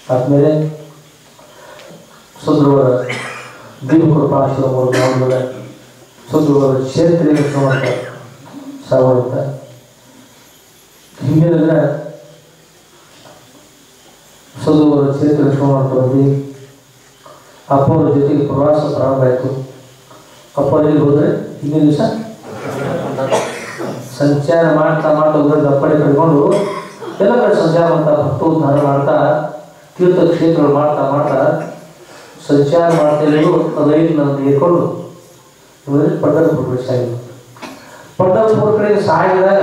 ಆದಮೇಲೆ ಸುಂದರವರ ದೀಪಕೃಪಾಶ್ರಮ ನಾವುಗಳ ಸುಂದರವರ ಕ್ಷೇತ್ರೀಯ ಸಮರ್ಥ ಸಾಗುವಂತ ಹಿಂದಿನ ಸುಂದರವರ ಕ್ಷೇತ್ರ ಸಮರ್ಥ ಬಂದು ಅಪ್ಪವ್ರ ಜೊತೆಗೆ ಪ್ರವಾಸ ಪ್ರಾರಂಭ ಆಯಿತು ಅಪ್ಪ ಎಲ್ಲಿ ಹೋದರೆ ಹಿಂದಿನ ದಿವಸ ಸಂಚಾರ ಮಾಡ್ತಾ ಮಾಡ್ತಾ ಊರಲ್ಲಿ ಅಪ್ಪಡೆ ಕಟ್ಕೊಂಡು ಎಲ್ಲ ಕಡೆ ಸಂಚಾರ ಮಾಡ್ತಾ ಭಕ್ತೋದ್ಧಾರ ಮಾಡ್ತಾ ತೀರ್ಥ ಕ್ಷೇತ್ರಗಳು ಮಾಡ್ತಾ ಮಾಡ್ತಾ ಸಂಚಾರ ಮಾಡ್ತಾ ಇರೋದು ರೈಲಿನಲ್ಲಿ ಏರ್ಕೊಂಡು ಇವರಿಗೆ ಪಂಡರಪುರ ಸಾಯಿತು ಪಂಡರಪುರ ಕಡೆಗೆ ಸಾಗಿದಾಗ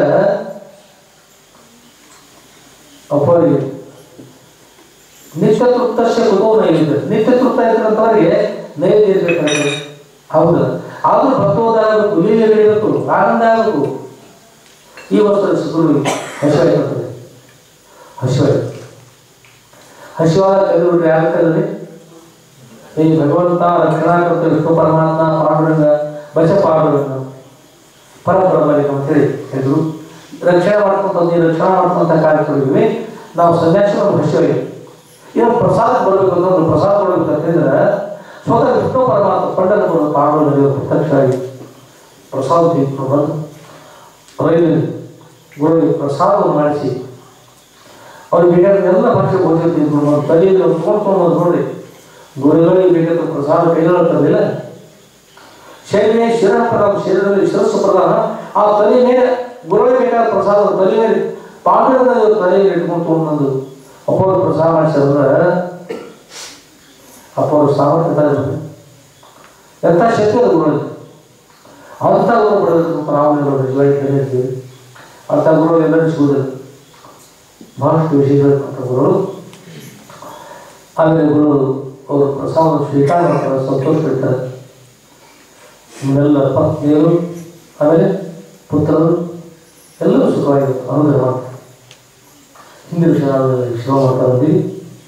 ಅಪ್ಪರಿಗೆ ನಿತ್ಯ ತೃಪ್ತಶ್ಯ ಕುತೋ ನೈವೇದ್ಯ ನಿತ್ಯ ತೃಪ್ತ ಇರ್ತಕ್ಕಂಥವ್ರಿಗೆ ನೈವೇದ್ಯ ಇರ್ಬೇಕಾದ್ರೆ ಹೌದು ಆದ್ರೂ ಭಕ್ತೋದ್ಧಾರ ಆಗಬೇಕು ವಿಲೀನ ಇರಬೇಕು ಆನಂದ ಆಗಬೇಕು ಈ ವರ್ಷದ ಸುತ್ತಲೂ ಹಸಿವಾಗ್ತದೆ ಹಸಿವಾಯ್ತು ಹಸಿವಾದ ಕಲಿಬಿಟ್ಟು ಯಾರು ಕಲಿದ್ರಿ ಈ ಭಗವಂತ ರಕ್ಷಣಾಕರ್ತ ವಿಷ್ಣು ಪರಮಾತ್ಮ ಪಾಂಡುರಂಗ ಬಚ ಪಾಂಡುರಂಗ ಪರಬ್ರಹ್ಮಲಿಂಗ ಅಂತೇಳಿ ಹೇಳಿದ್ರು ರಕ್ಷಣೆ ಮಾಡ್ಕೊಂತ ಈ ರಕ್ಷಣಾ ಮಾಡ್ಕೊಂತ ಕಾರ್ಯಕ್ರಮಗಳಿವೆ ನಾವು ಸನ್ಯಾಸಿ ಒಂದು ಹಸಿವಾಗಿದೆ ಏನು ಪ್ರಸಾದ ಕೊಡಬೇಕು ಅಂತ ಒಂದು ಪ್ರಸಾದ ಕೊಡಬೇಕು ಅಂತಂದ್ರೆ ಸ್ವತಃ ವಿಷ್ಣು ಪರಮಾತ್ಮ ಪಂಡನ ಪಾಂಡುರಂಗ ಪ್ರತ್ಯಕ್ಷವಾಗಿ ಪ್ರಸಾದ ತೆಗೆದುಕೊಂಡು ಬಂದು ರೈಲಿನಲ್ಲಿ ಗುರುವಿಗೆ ಪ್ರಸಾದವನ್ನು ಮಾಡಿಸಿ ಅವ್ರಿಗೆ ಬೇಕಾದ ಎಲ್ಲ ಭಾಷೆ ಭೋಜನ ತಿಂದ್ಕೊಂಡು ತಲೆಯಲ್ಲಿ ಒಂದು ತೋಡ್ಕೊಂಡು ನೋಡಿ ಗುರುಗಳಿಗೆ ಬೇಕಾದ ಪ್ರಸಾದ ಕೈಗೊಳ್ಳುತ್ತದಿಲ್ಲ ಶರೀರ ಶಿರ ಪ್ರಧಾನ ಶರೀರದಲ್ಲಿ ಶಿರಸ್ಸು ಪ್ರಧಾನ ಆ ತಲೆ ಮೇಲೆ ಗುರುಗಳಿಗೆ ಬೇಕಾದ ಪ್ರಸಾದ ತಲೆ ಮೇಲೆ ಪಾಂಡವನ ತಲೆಯಲ್ಲಿ ಇಟ್ಕೊಂಡು ತೊಗೊಂಡು ಅಪ್ಪವ್ರ ಪ್ರಸಾದ ಮಾಡಿಸಿದ್ರೆ ಅಪ್ಪವ್ರ ಸಾಮರ್ಥ್ಯ ತಲೆ ಎಂಥ ಶಕ್ತಿ ಅದು ಗುರುಗಳಿಗೆ ಅಂಥ ಗುರು ಬರೋದಕ್ಕೆ ನಾವು ನಿಜವಾಗಿ ಕಲಿತೀವಿ ಅಂಥ ಗುರು ಎಲ್ಲರೂ ಸಿಗುವುದಿಲ್ಲ ಬಹಳಷ್ಟು ವಿಷಯಗಳು ಗುರು ಆಮೇಲೆ ಗುರು ಅವರು ಪ್ರಸಾದ ಸ್ವೀಕಾರ ಮಾಡ್ತಾರೆ ಸಂತೋಷ ಇರ್ತಾರೆ ನಿಮ್ಮೆಲ್ಲ ಪತ್ನಿಯರು ಆಮೇಲೆ ಪುತ್ರರು ಎಲ್ಲರೂ ಸುಖವಾಗಿ ಅನುಗ್ರಹ ಮಾಡ್ತಾರೆ ಹಿಂದಿನ ವಿಷಯ ನಾವು ಶ್ರಮ ಮಾಡ್ತಾ ಬಂದೀವಿ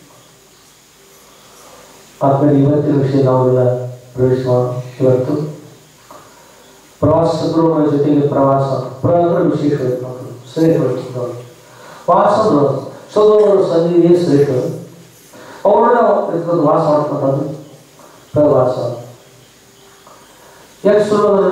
ಆದ್ಮೇಲೆ ಇವತ್ತಿನ ವಿಷಯ ನಾವೆಲ್ಲ ಪ್ರವೇಶ ಮಾಡಿ ಇವತ್ತು ಪ್ರವಾಸಗಳು ಜೊತೆಗೆ ಪ್ರವಾಸ ಪ್ರವಾಸ ವಿಶೇಷ ಶ್ರೇಷ್ಠ ವಾಸದ ಸೋದರರು ಸಂಧಿಯೇ ಶ್ರೇಷ್ಠ ಅವ್ರನ್ನ ಇಟ್ಕೊಂಡು ವಾಸ ಮಾಡ್ಕೊಂಡದ್ದು ಪ್ರವಾಸ ಯಾಕೆ ಸುಲಭ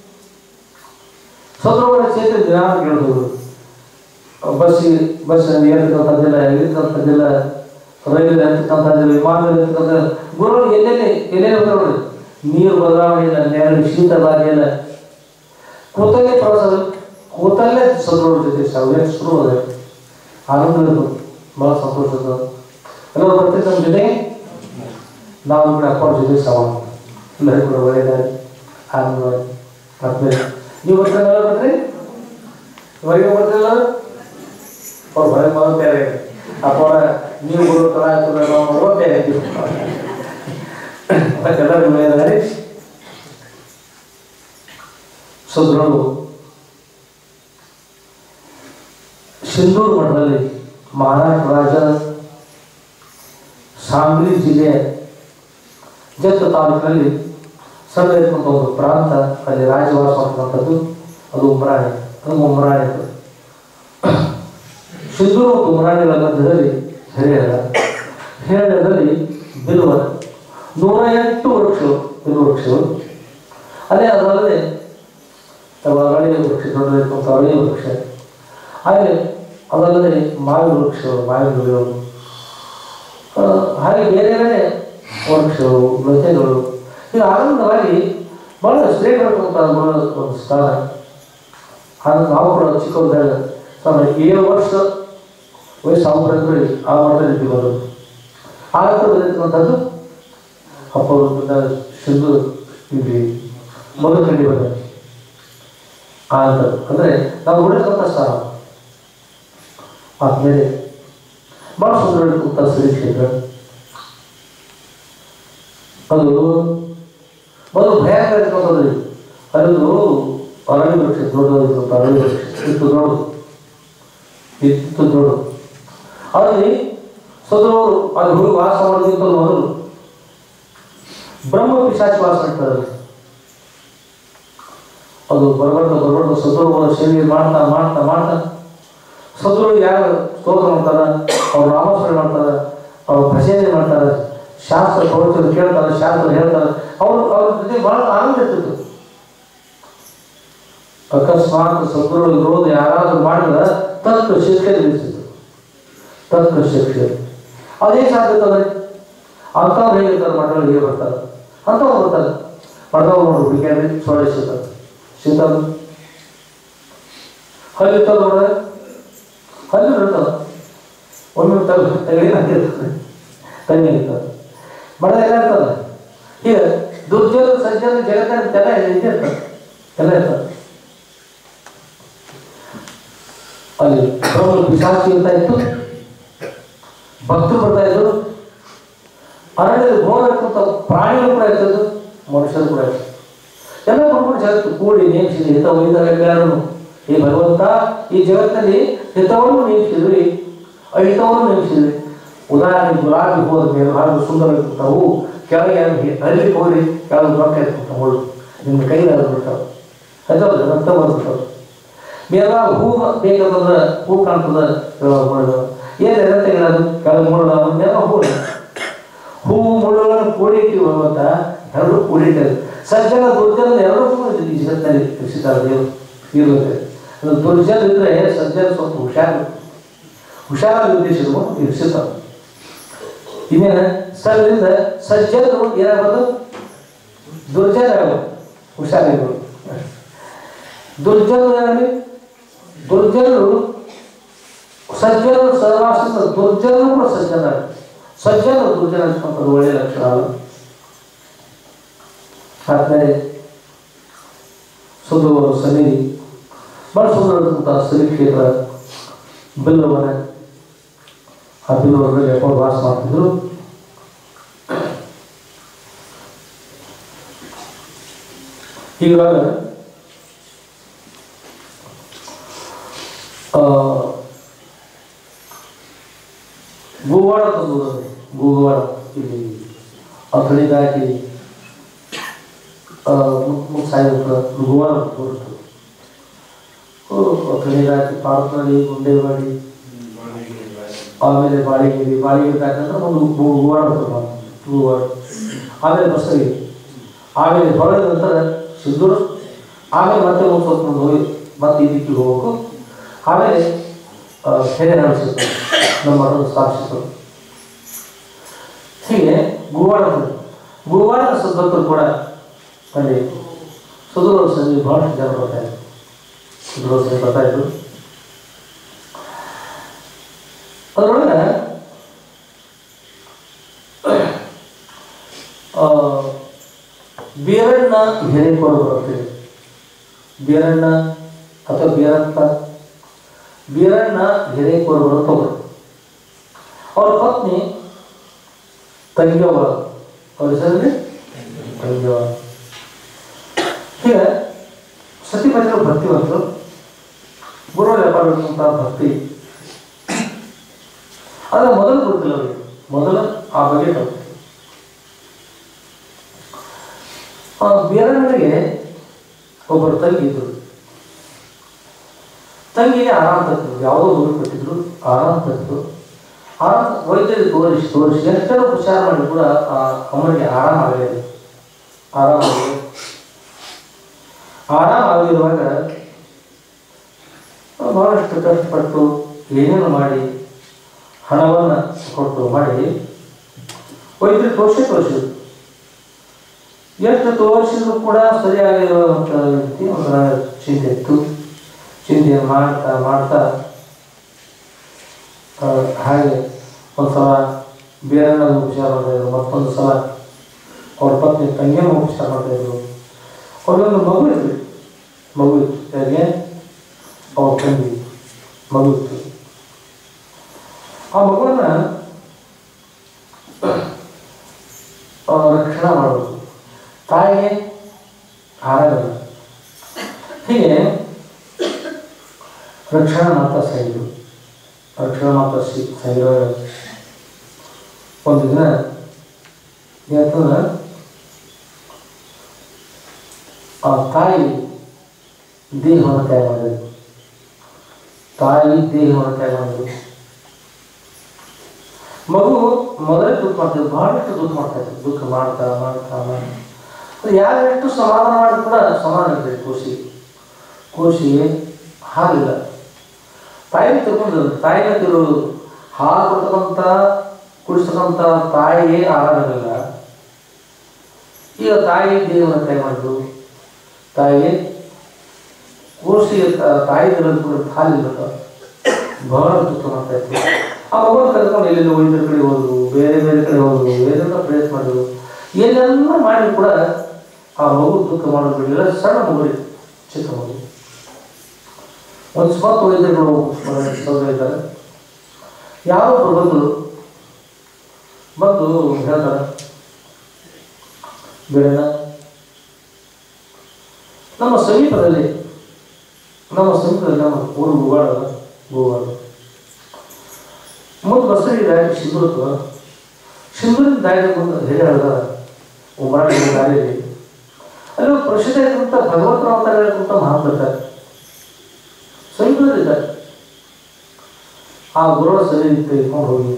ಸೋದರವರ ಚೇತ ಜ್ಞಾನ ಕೇಳಿದ್ರು ಬಸ್ಸಿಗೆ ಬಸ್ಸಿನಲ್ಲಿ ಏರ್ತಕ್ಕಂಥದ್ದಿಲ್ಲ ಇರ್ತಕ್ಕಂಥದ್ದಿಲ್ಲ ರೈಲು ಎರ್ತಕ್ಕಂಥದ್ದಿಲ್ಲ ವಿಮಾನದಲ್ಲಿ ಎರ್ತಕ್ಕಂಥ ಗುರು ಎಲ್ಲೆಲ್ಲಿ ಎಲ್ಲೆಲ್ಲಿ ಬರೋದು ನೀರು ಬದಲಾವಣೆ ಇಲ್ಲ ನೆರಳು ಶೀತ ಬಾರಿ ಇಲ್ಲ ಕೂತಲ್ಲೇ ಪ್ರವಾಸ ಕೂತಲ್ಲೇ ಸದ್ರವ್ರ ಜೊತೆ ಸಾವಿರ ಶುರು ಅದೇ ಆನಂದ ಇರ್ಬೋದು ಭಾಳ ಸಂತೋಷದ ಎಲ್ಲರೂ ಬರ್ತೀವಿ ನಮ್ಮ ಜೊತೆ ನಾವು ಕೂಡ ಅಪ್ಪ ಜೊತೆ ಸವಾಲು ಎಲ್ಲರಿಗೂ ಕೂಡ ಒಳ್ಳೆಯದಾಗಿ ಆನಂದವಾಗಿ ಮತ್ತೆ ನೀವು ಬರ್ತಾರಲ್ಲ ಬರ್ರಿ ಹೊರಗೆ ಬರ್ತಿಲ್ಲ ಅವ್ರು ಹೊರಗೆ ಬರೋದು ಬೇರೆ ಅಪ್ಪ ನೀವು ಬರೋ ಥರ ಆಗ್ತದೆ ನಾವು ಬರೋದು ಬೇರೆ ಇದ್ದೀವಿ ಎಲ್ಲರೂ ಒಳ್ಳೆಯದಾಗಿ ಸುದ್ರಳು ಸಿಂಧೂರು ಮಠದಲ್ಲಿ ಮಹಾರಾಷ್ಟ್ರ ರಾಜ್ಯದ ಸಾಂಗ್ಲಿ ಜಿಲ್ಲೆಯ ಜತ್ತ ತಾಲೂಕಿನಲ್ಲಿ ಸಣ್ಣ ಇರ್ತಕ್ಕಂಥ ಒಂದು ಪ್ರಾಂತ ಅಲ್ಲಿ ರಾಜವಾಸ ಮಾಡ್ತಕ್ಕಂಥದ್ದು ಅದು ಉಮ್ರಾಣಿ ಅದು ಉಮ್ರಾಣಿ ಅಂತ ಸಿಂಧೂರು ಮತ್ತು ಉಮ್ರಾಣಿಗಳ ಮಧ್ಯದಲ್ಲಿ ಹಿರಿಯರ ಹಿರಿಯರಲ್ಲಿ ಬಿಲ್ವ ನೂರ ಎಂಟು ವೃಕ್ಷಗಳು ಬಿಲ್ವ ವೃಕ್ಷಗಳು ಅದೇ ಅದರಲ್ಲದೆ ಅರಳಿ ವೃಕ್ಷ ದೊಡ್ಡದಿರ್ತಕ್ಕಂಥ ಅರಳಿ ವೃಕ್ಷ ಹಾಗೆ ಅದಲ್ಲದೆ ಮಾವಿನ ವೃಕ್ಷಗಳು ಮಾವಿನ ಗಿಡಗಳು ಆ, ಹಾಗೆ ಬೇರೆ ಬೇರೆ ವೃಕ್ಷಗಳು ಲತೆಗಳು ಇದು ಆನಂದವಾಗಿ ಬಹಳ ಶ್ರೇಷ್ಠ ಒಂದು ಸ್ಥಾನ ಆನಂದ ನಾವು ಕೂಡ ಚಿಕ್ಕವರಿದ್ದಾಗ ನಾನು ಏಳು ವರ್ಷ ವಯಸ್ಸು ಆಗ್ಬಿಟ್ಟು ಆ ಮಟ್ಟದಲ್ಲಿ ಇದ್ದೀವಿ ಅವರು ಆಗ ಬಂದಿರ್ತಕ್ಕಂಥದ್ದು ಅಪ್ಪ ಬಂದಾಗ ಸಿಂಧು ಇಲ್ಲಿ ಮೊದಲು ಕಂಡು ಬಂದ ಅಂತ ಅಂದರೆ ನಾವು ಉಳಿದಂಥ ಸ್ಥಾನ ಆದಮೇಲೆ ಭಾಳ ಸುಂದರವಾದಂಥ ಶ್ರೀ ಕ್ಷೇತ್ರ ಅದು ಮೊದಲು ಭಯಂಕರ ಇರ್ತಕ್ಕಂಥದ್ದು ಅದು ಅರಳಿ ವೃಕ್ಷ ದೊಡ್ಡದಾಗಿರ್ತಕ್ಕಂಥ ಅರಳಿ ವೃಕ್ಷ ಇತ್ತು ದೊಡ್ಡದು ಇತ್ತು ದೊಡ್ಡದು ಅಲ್ಲಿ ಸದರವರು ಅಲ್ಲಿ ಹೋಗಿ ವಾಸ ಮಾಡೋದಕ್ಕಿಂತ ಮೊದಲು ಬ್ರಹ್ಮ ಪಿಶಾಚಿ ವಾಸ ಮಾಡ್ತಾರೆ ಅದು ಬರಬಾರ್ದು ಬರಬಾರ್ದು ಸದೃಢ ಸೇವೆ ಮಾಡ್ತಾ ಮಾಡ್ತಾ ಮಾಡ್ತಾ ಸದೃಢ ಯಾರು ಸ್ತೋತ್ರ ಮಾಡ್ತಾರ ಅವ್ರು ನಾಮಸ್ಮರಣೆ ಮಾಡ್ತಾರ ಅವ್ರು ಭಜನೆ ಮಾಡ್ತಾರೆ ಶಾಸ್ತ್ರ ಪ್ರವಚನ ಕೇಳ್ತಾರೆ ಶಾಸ್ತ್ರ ಹೇಳ್ತಾರೆ ಅವರು ಅವ್ರ ಜೊತೆ ಬಹಳ ಆನಂದ ಇರ್ತಿತ್ತು ಅಕಸ್ಮಾತ್ ಸದ್ಗುರು ವಿರೋಧ ಯಾರಾದ್ರೂ ಮಾಡಿದ್ರೆ ತಕ್ಕ ಶಿಕ್ಷೆ ನಿಲ್ಲಿಸಿತು ತಕ್ಕ ಶಿಕ್ಷೆ ಅದೇ ಸಾಧ್ಯತದೆ ಅಂಥವ್ರು ಹೇಳಿರ್ತಾರೆ ಮಠಗಳಿಗೆ ಬರ್ತಾರೆ ಅಂಥವ್ರು ಬರ್ತಾರೆ ಮಠದವ್ರು ನೋಡಿ ಹುಡುಗಿಯಾಗಿ ಸೊಳ್ಳೆ ಸಿಗ್ತಾರೆ ಸಿಗ್ತಾರೆ ಹಲ್ಲಿರ್ತದೆ ನೋಡ್ರೆ ಹಲ್ಲು ಇರ್ತದೆ ಒಮ್ಮೆ ತಗ ತಗಡಿ ಹಾಕಿರ್ತದೆ ತಂಗಿ ಇರ್ತದೆ ಮಡ ಎಲ್ಲ ಇರ್ತದೆ ಈಗ ದುರ್ಜನ ಸಜ್ಜನ ಜಗತ್ತಿನ ಎಲ್ಲ ಇದ್ದೇ ಇರ್ತದೆ ಎಲ್ಲ ಇರ್ತದೆ ಅಲ್ಲಿ ಪ್ರಬಲ ಪಿಶಾಚಿ ಅಂತ ಇತ್ತು ಭಕ್ತರು ಬರ್ತಾ ಇದ್ರು ಅರಣ್ಯದಲ್ಲಿ ಘೋರ ಇರ್ತಂತ ಪ್ರಾಣಿಗಳು ಕೂಡ ಇರ್ತದ್ದು ಮನುಷ್ಯರು ಕೂಡ ಇರ್ತದೆ ಎಲ್ಲ ಬರ್ಕೊಂಡು ಜಗತ್ತು ಕೂಡಿ ನೇಮಿಸಿದೆ ಹಿತ ಒಯ್ದಾಗಲ್ಲಾರನು ಈ ಭಗವಂತ ಈ ಜಗತ್ತಿನಲ್ಲಿ ಹಿತವನ್ನು ನೇಮಿಸಿದ್ರಿ ಅಹಿತವನ್ನು ನೇಮಿಸಿದ್ರಿ ಉದಾಹರಣೆ ಗುಲಾಬಿ ಹೋದ ಮೇಲೆ ಭಾಳ ಸುಂದರ ಇರ್ತಾವು ಕೆಳಗೆ ಹರಿಲಿ ಹೋಗಿ ಕೆಳಗೆ ರೊಕ್ಕ ಇರ್ತಾವ ಮುಳ್ಳು ನಿಮ್ಮ ಕೈಲಾಗ ಬಿಡ್ತಾವೆ ಅದಲ್ಲ ರಕ್ತ ಬರ್ಬಿಡ್ತಾವೆ ಬೇರೆ ಹೂ ಬೇಕಾದ್ರೆ ಹೂ ಕಾಣ್ತದ ಏನು ಎಲ್ಲ ತೆಗೆದು ಕೆಳಗೆ ಮುಳ್ಳು ಅವನ್ನೆಲ್ಲ ಹೂ ಹೂ ಮುಳ್ಳುಗಳನ್ನು ಕೂಡಿಟ್ಟು ಭಗವಂತ ಎರಡು ಕೂಡಿಟ್ಟರು ಸಜ್ಜನ ದುರ್ಜನ ಎರಡೂ ಈ ಜಗತ್ತಿನಲ್ಲಿ ತಿಳಿಸಿದ್ದಾರೆ ದೇವರು ಇರುತ್ತೆ ಅದು ದುರ್ಜನ ಇದ್ರೆ ಸಜ್ಜನ ಸ್ವಲ್ಪ ಹುಷಾರು ಹುಷಾರಾಗಿ ಉದ್ದೇಶಿಸುವ ಇರಿಸುತ್ತಾರೆ ಇನ್ನೇನು ಸದ್ರಿಂದ ಸಜ್ಜನರು ಏನಾಗೋದು ದುರ್ಜನ ಆಗೋದು ಹುಷಾರಿಗಳು ದುರ್ಜನರು ಏನಾಗಲಿ ದುರ್ಜನರು ಸಜ್ಜನರು ಸಹವಾಸದ ದುರ್ಜನರು ಕೂಡ ಸಜ್ಜನ ಸಜ್ಜನರು ದುರ್ಜನ ಅಂತಕ್ಕಂಥದ್ದು ಒಳ್ಳೆಯ ಲಕ್ಷಣ ಅಲ್ಲ ಆದ್ಮೇಲೆ ಸುಂದರ ಸನ್ನಿಧಿ ಬಹಳ ಸುಂದರವಾದಂಥ ಸರಿ ಕ್ಷೇತ್ರ ಬಿಲ್ಲವನ ಆ ಬಿಲ್ಲವರಲ್ಲಿ ಅಪ್ಪ ವಾಸ ಮಾಡ್ತಿದ್ರು ಹೀಗಾಗಿ ಆ, ಗೋವಾಡ ತಂದೂರಲ್ಲಿ ಗೋವಾಡ ಇಲ್ಲಿ ಆ ಕಡೆ ದಾಟಿ ಮುಖ ಸಾಯಿದ ಗೋವಾಡ ಬರುತ್ತೆ ಆ ಕಡೆ ದಾಟಿ ಪಾರ್ಕ್ನಳ್ಳಿ ಗುಂಡೇವಾಡಿ ಆಮೇಲೆ ಬಾಳಿಗಿರಿ ಬಾಳಿಗಿರಿ ದಾಟಿದ್ರೆ ಒಂದು ಗೋ- ಗೋವಾಡ ಬರ್ತದೆ ಗೋವಾಡ ಆಮೇಲೆ ಬಸರಿ ಆಮೇಲೆ ಹೊರಳಿದ ನಂತರ ಸಿದ್ದೂರು ಆಮೇಲೆ ಮತ್ತೆ ಒಂದು ಸ್ವಲ್ಪ ಮುಂದೆ ಹೋಗಿ ಮತ್ತೆ ಇದಕ್ಕೆ ಹೋಗ್ಬೇಕು ಆಮೇಲೆ ಕೆರೆ ನಡೆಸುತ್ತೆ ನಮ್ಮ ಮಠದ ಸ್ಥಾಪಿಸಿತು ಹೀಗೆ ಗೋವಾಡ ಗೋವಾಡದ ಸುತ್ತಲೂ ಕೂಡ ಅಲ್ಲಿ ಸುಧುರ ಸಂಜೆ ಬಹಳಷ್ಟು ಜನ ಬರ್ತಾ ಇದ್ರು ಸುಧುರ ಸಂಜೆ ಬರ್ತಾ ಇದ್ರು ಅದರೊಳಗೆ ಆ, ಬೀರಣ್ಣ ಹಿರೇಕೋಡು ಬರ್ತೇವೆ ಬೀರಣ್ಣ ಅಥವಾ ಬೀರಪ್ಪ ಬೀರಣ್ಣ ಹಿರೇಕೋಡು ಬರುತ್ತವರು ಅವರ ಪತ್ನಿ ತಂಗಿಯವ್ವ ಅವ್ರ ಹೆಸರಲ್ಲಿ ತಂಗಿಯವ್ವ ಹೀಗೆ ಸತಿಪತಿಗಳು ಭಕ್ತಿವಂತರು ಗುರು ವ್ಯಾಪಾರ ಭಕ್ತಿ ಆದರೆ ಮೊದಲು ಗೊತ್ತಿಲ್ಲ ಅವರಿಗೆ ಮೊದಲು ಆ ಬಗ್ಗೆ ಗೊತ್ತಿಲ್ಲ ಆ ಬೀರಣ್ಣನಿಗೆ ಒಬ್ಬರು ತಂಗಿ ಇದ್ರು ತಂಗಿಗೆ ಆರಾಮ ತತ್ತು ಯಾವುದೋ ಊರು ಕೊಟ್ಟಿದ್ರು ಆರಾಮ ತತ್ತು ಆರಾಮ ವೈದ್ಯರಿಗೆ ತೋರಿಸಿ ತೋರಿಸಿ ಎಷ್ಟೆಲ್ಲ ಉಪಚಾರ ಮಾಡಿ ಕೂಡ ಆ ಅಮ್ಮನಿಗೆ ಆರಾಮ ಆಗಲಿಲ್ಲ ಆರಾಮ ಆಗಲಿಲ್ಲ ಆರಾಮ ಆಗಿರುವಾಗ ಬಹಳಷ್ಟು ಕಷ್ಟಪಟ್ಟು ಏನೇನು ಮಾಡಿ ಹಣವನ್ನು ಕೊಟ್ಟು ಮಾಡಿ ವೈದ್ಯರು ತೋರಿಸಿ ತೋರಿಸಿದ್ರು ಎಷ್ಟು ತೋರಿಸಿದ್ರು ಕೂಡ ಸರಿಯಾಗಿರುವಂಥ ವ್ಯಕ್ತಿ ಒಂಥರ ಚಿಂತೆ ಇತ್ತು ಚಿಂತೆ ಮಾಡ್ತಾ ಮಾಡ್ತಾ ಆ, ಹಾಗೆ ಒಂದು ಸಲ ಬೇರೆಲ್ಲ ಉಪಚಾರ ಮಾಡ್ತಾಯಿದ್ರು ಮತ್ತೊಂದು ಸಲ ಅವ್ರ ಪತ್ನಿ ತಂಗಿಯನ್ನು ಉಪಚಾರ ಮಾಡ್ತಾಯಿದ್ರು ಅವ್ರಿಗೊಂದು ಮಗು ಇತ್ತು ಮಗು ಇತ್ತು ಯಾರಿಗೆ ಅವ್ರ ತಂಗಿ ಮಗು ಇತ್ತು ಆ ಮಗುವನ್ನ ಆ, ರಕ್ಷಣೆ ಮಾಡಬೇಕು ತಾಯಿಗೆ ಆರಾಮಿಲ್ಲ ಹೀಗೆ ರಕ್ಷಣೆ ಮಾಡ್ತಾ ಸಾಗಿದ್ರು ರಕ್ಷಣೆ ಮಾಡ್ತಾ ಸಿ ಸಾಗಿರೋ ಒಂದು ದಿನ ಯಾಕಂದ್ರೆ ಆ ತಾಯಿ ದೇಹವನ್ನು ತ್ಯಾಗ ಮಾಡಿದ್ರು ತಾಯಿ ದೇಹವನ್ನು ತ್ಯಾಗ ಮಾಡಿದ್ರು ಮಗು ಮೊದಲೇ ದುಃಖ ಮಾಡ್ತಿದ್ರು ಬಹಳಷ್ಟು ದುಃಖ ಮಾಡ್ತಾ ಇದ್ರು ದುಃಖ ಮಾಡ್ತಾ ಮಾಡ್ತಾ ಮಾಡ್ತಾ ಅದು ಯಾರೆಷ್ಟು ಸಮಾಧಾನ ಮಾಡಿದ್ರು ಕೂಡ ಸಮಾಧಾನ ಇರ್ತದೆ ಕೋಶಿ ಕೋಶಿಗೆ ಹಾಲಿಲ್ಲ ತಾಯಿ ತಗೊಂಡು ತಾಯಿನ ತಿರು ಹಾಲು ಕೊಡ್ತಕ್ಕಂಥ ಕುಡಿಸ್ತಕ್ಕಂಥ ತಾಯಿಗೆ ಆರಾಮಿರಲಿಲ್ಲ ಈಗ ತಾಯಿ ದೇವರ ಕೈ ಮಾಡಿದ್ರು ತಾಯಿಗೆ ಕೋಶಿಗೆ ತ- ತಾಯಿ ತಿರೋದು ಕೂಡ ಹಾಲಿಲ್ಲ ಬಹಳ ದುಃಖ ಮಾಡ್ತಾ ಇತ್ತು ಆ ಮಗುವನ್ನು ಕರ್ಕೊಂಡು ಎಲ್ಲೆಲ್ಲಿ ವೈದ್ಯರ ಕಡೆ ಹೋದ್ರು ಬೇರೆ ಬೇರೆ ಕಡೆ ಹೋದ್ರು ಏನೆಲ್ಲ ಪ್ರಯತ್ನ ಮಾಡಿದ್ರು ಏನೆಲ್ಲ ಮಾಡಿ ಕೂಡ ಆ ಮಗು ದುಃಖ ಮಾಡೋದು ಬಿಡಲಿಲ್ಲ ಸಣ್ಣ ಮಗು ರೀ, ಚಿಕ್ಕ ಮಗು ಒಂದು ಸ್ವತ್ತು ವೈದ್ಯರುಗಳು ಸೌದ ಇದ್ದಾರೆ ಯಾರೊಬ್ಬರು ಬಂದು ಬಂದು ಹೇಳ್ತಾರೆ ಬೇಡ ನಮ್ಮ ಸಮೀಪದಲ್ಲಿ ನಮ್ಮ ಸಮೀಪದಲ್ಲಿ ನಮ್ಮ ಊರು ಗೋವಾಡ ಗೋವಾಡ ಮುಂದೆ ಬಸ್ಸಲ್ಲಿ ದಾರಿ ಸಿಂಧೂರಕ್ಕೆ ಸಿಂಧೂರಿನ ದಾರಿ ಮುಂದೆ ಹಿರಿಯರದ ಉಮರಾಣಿ ದಾರಿಯಲ್ಲಿ ಅಲ್ಲಿ ಒಬ್ಬ ಪ್ರಸಿದ್ಧ ಇರುವಂಥ ಭಗವಂತನ ಅವತಾರ ಇರುವಂಥ ಮಹಾನ್ ಬರ್ತಾರೆ ಸಮೀಪದಲ್ಲಿದ್ದಾರೆ ಆ ಗುರುಗಳ ಸರಿ ತೆಗೆದುಕೊಂಡು ಹೋಗಿ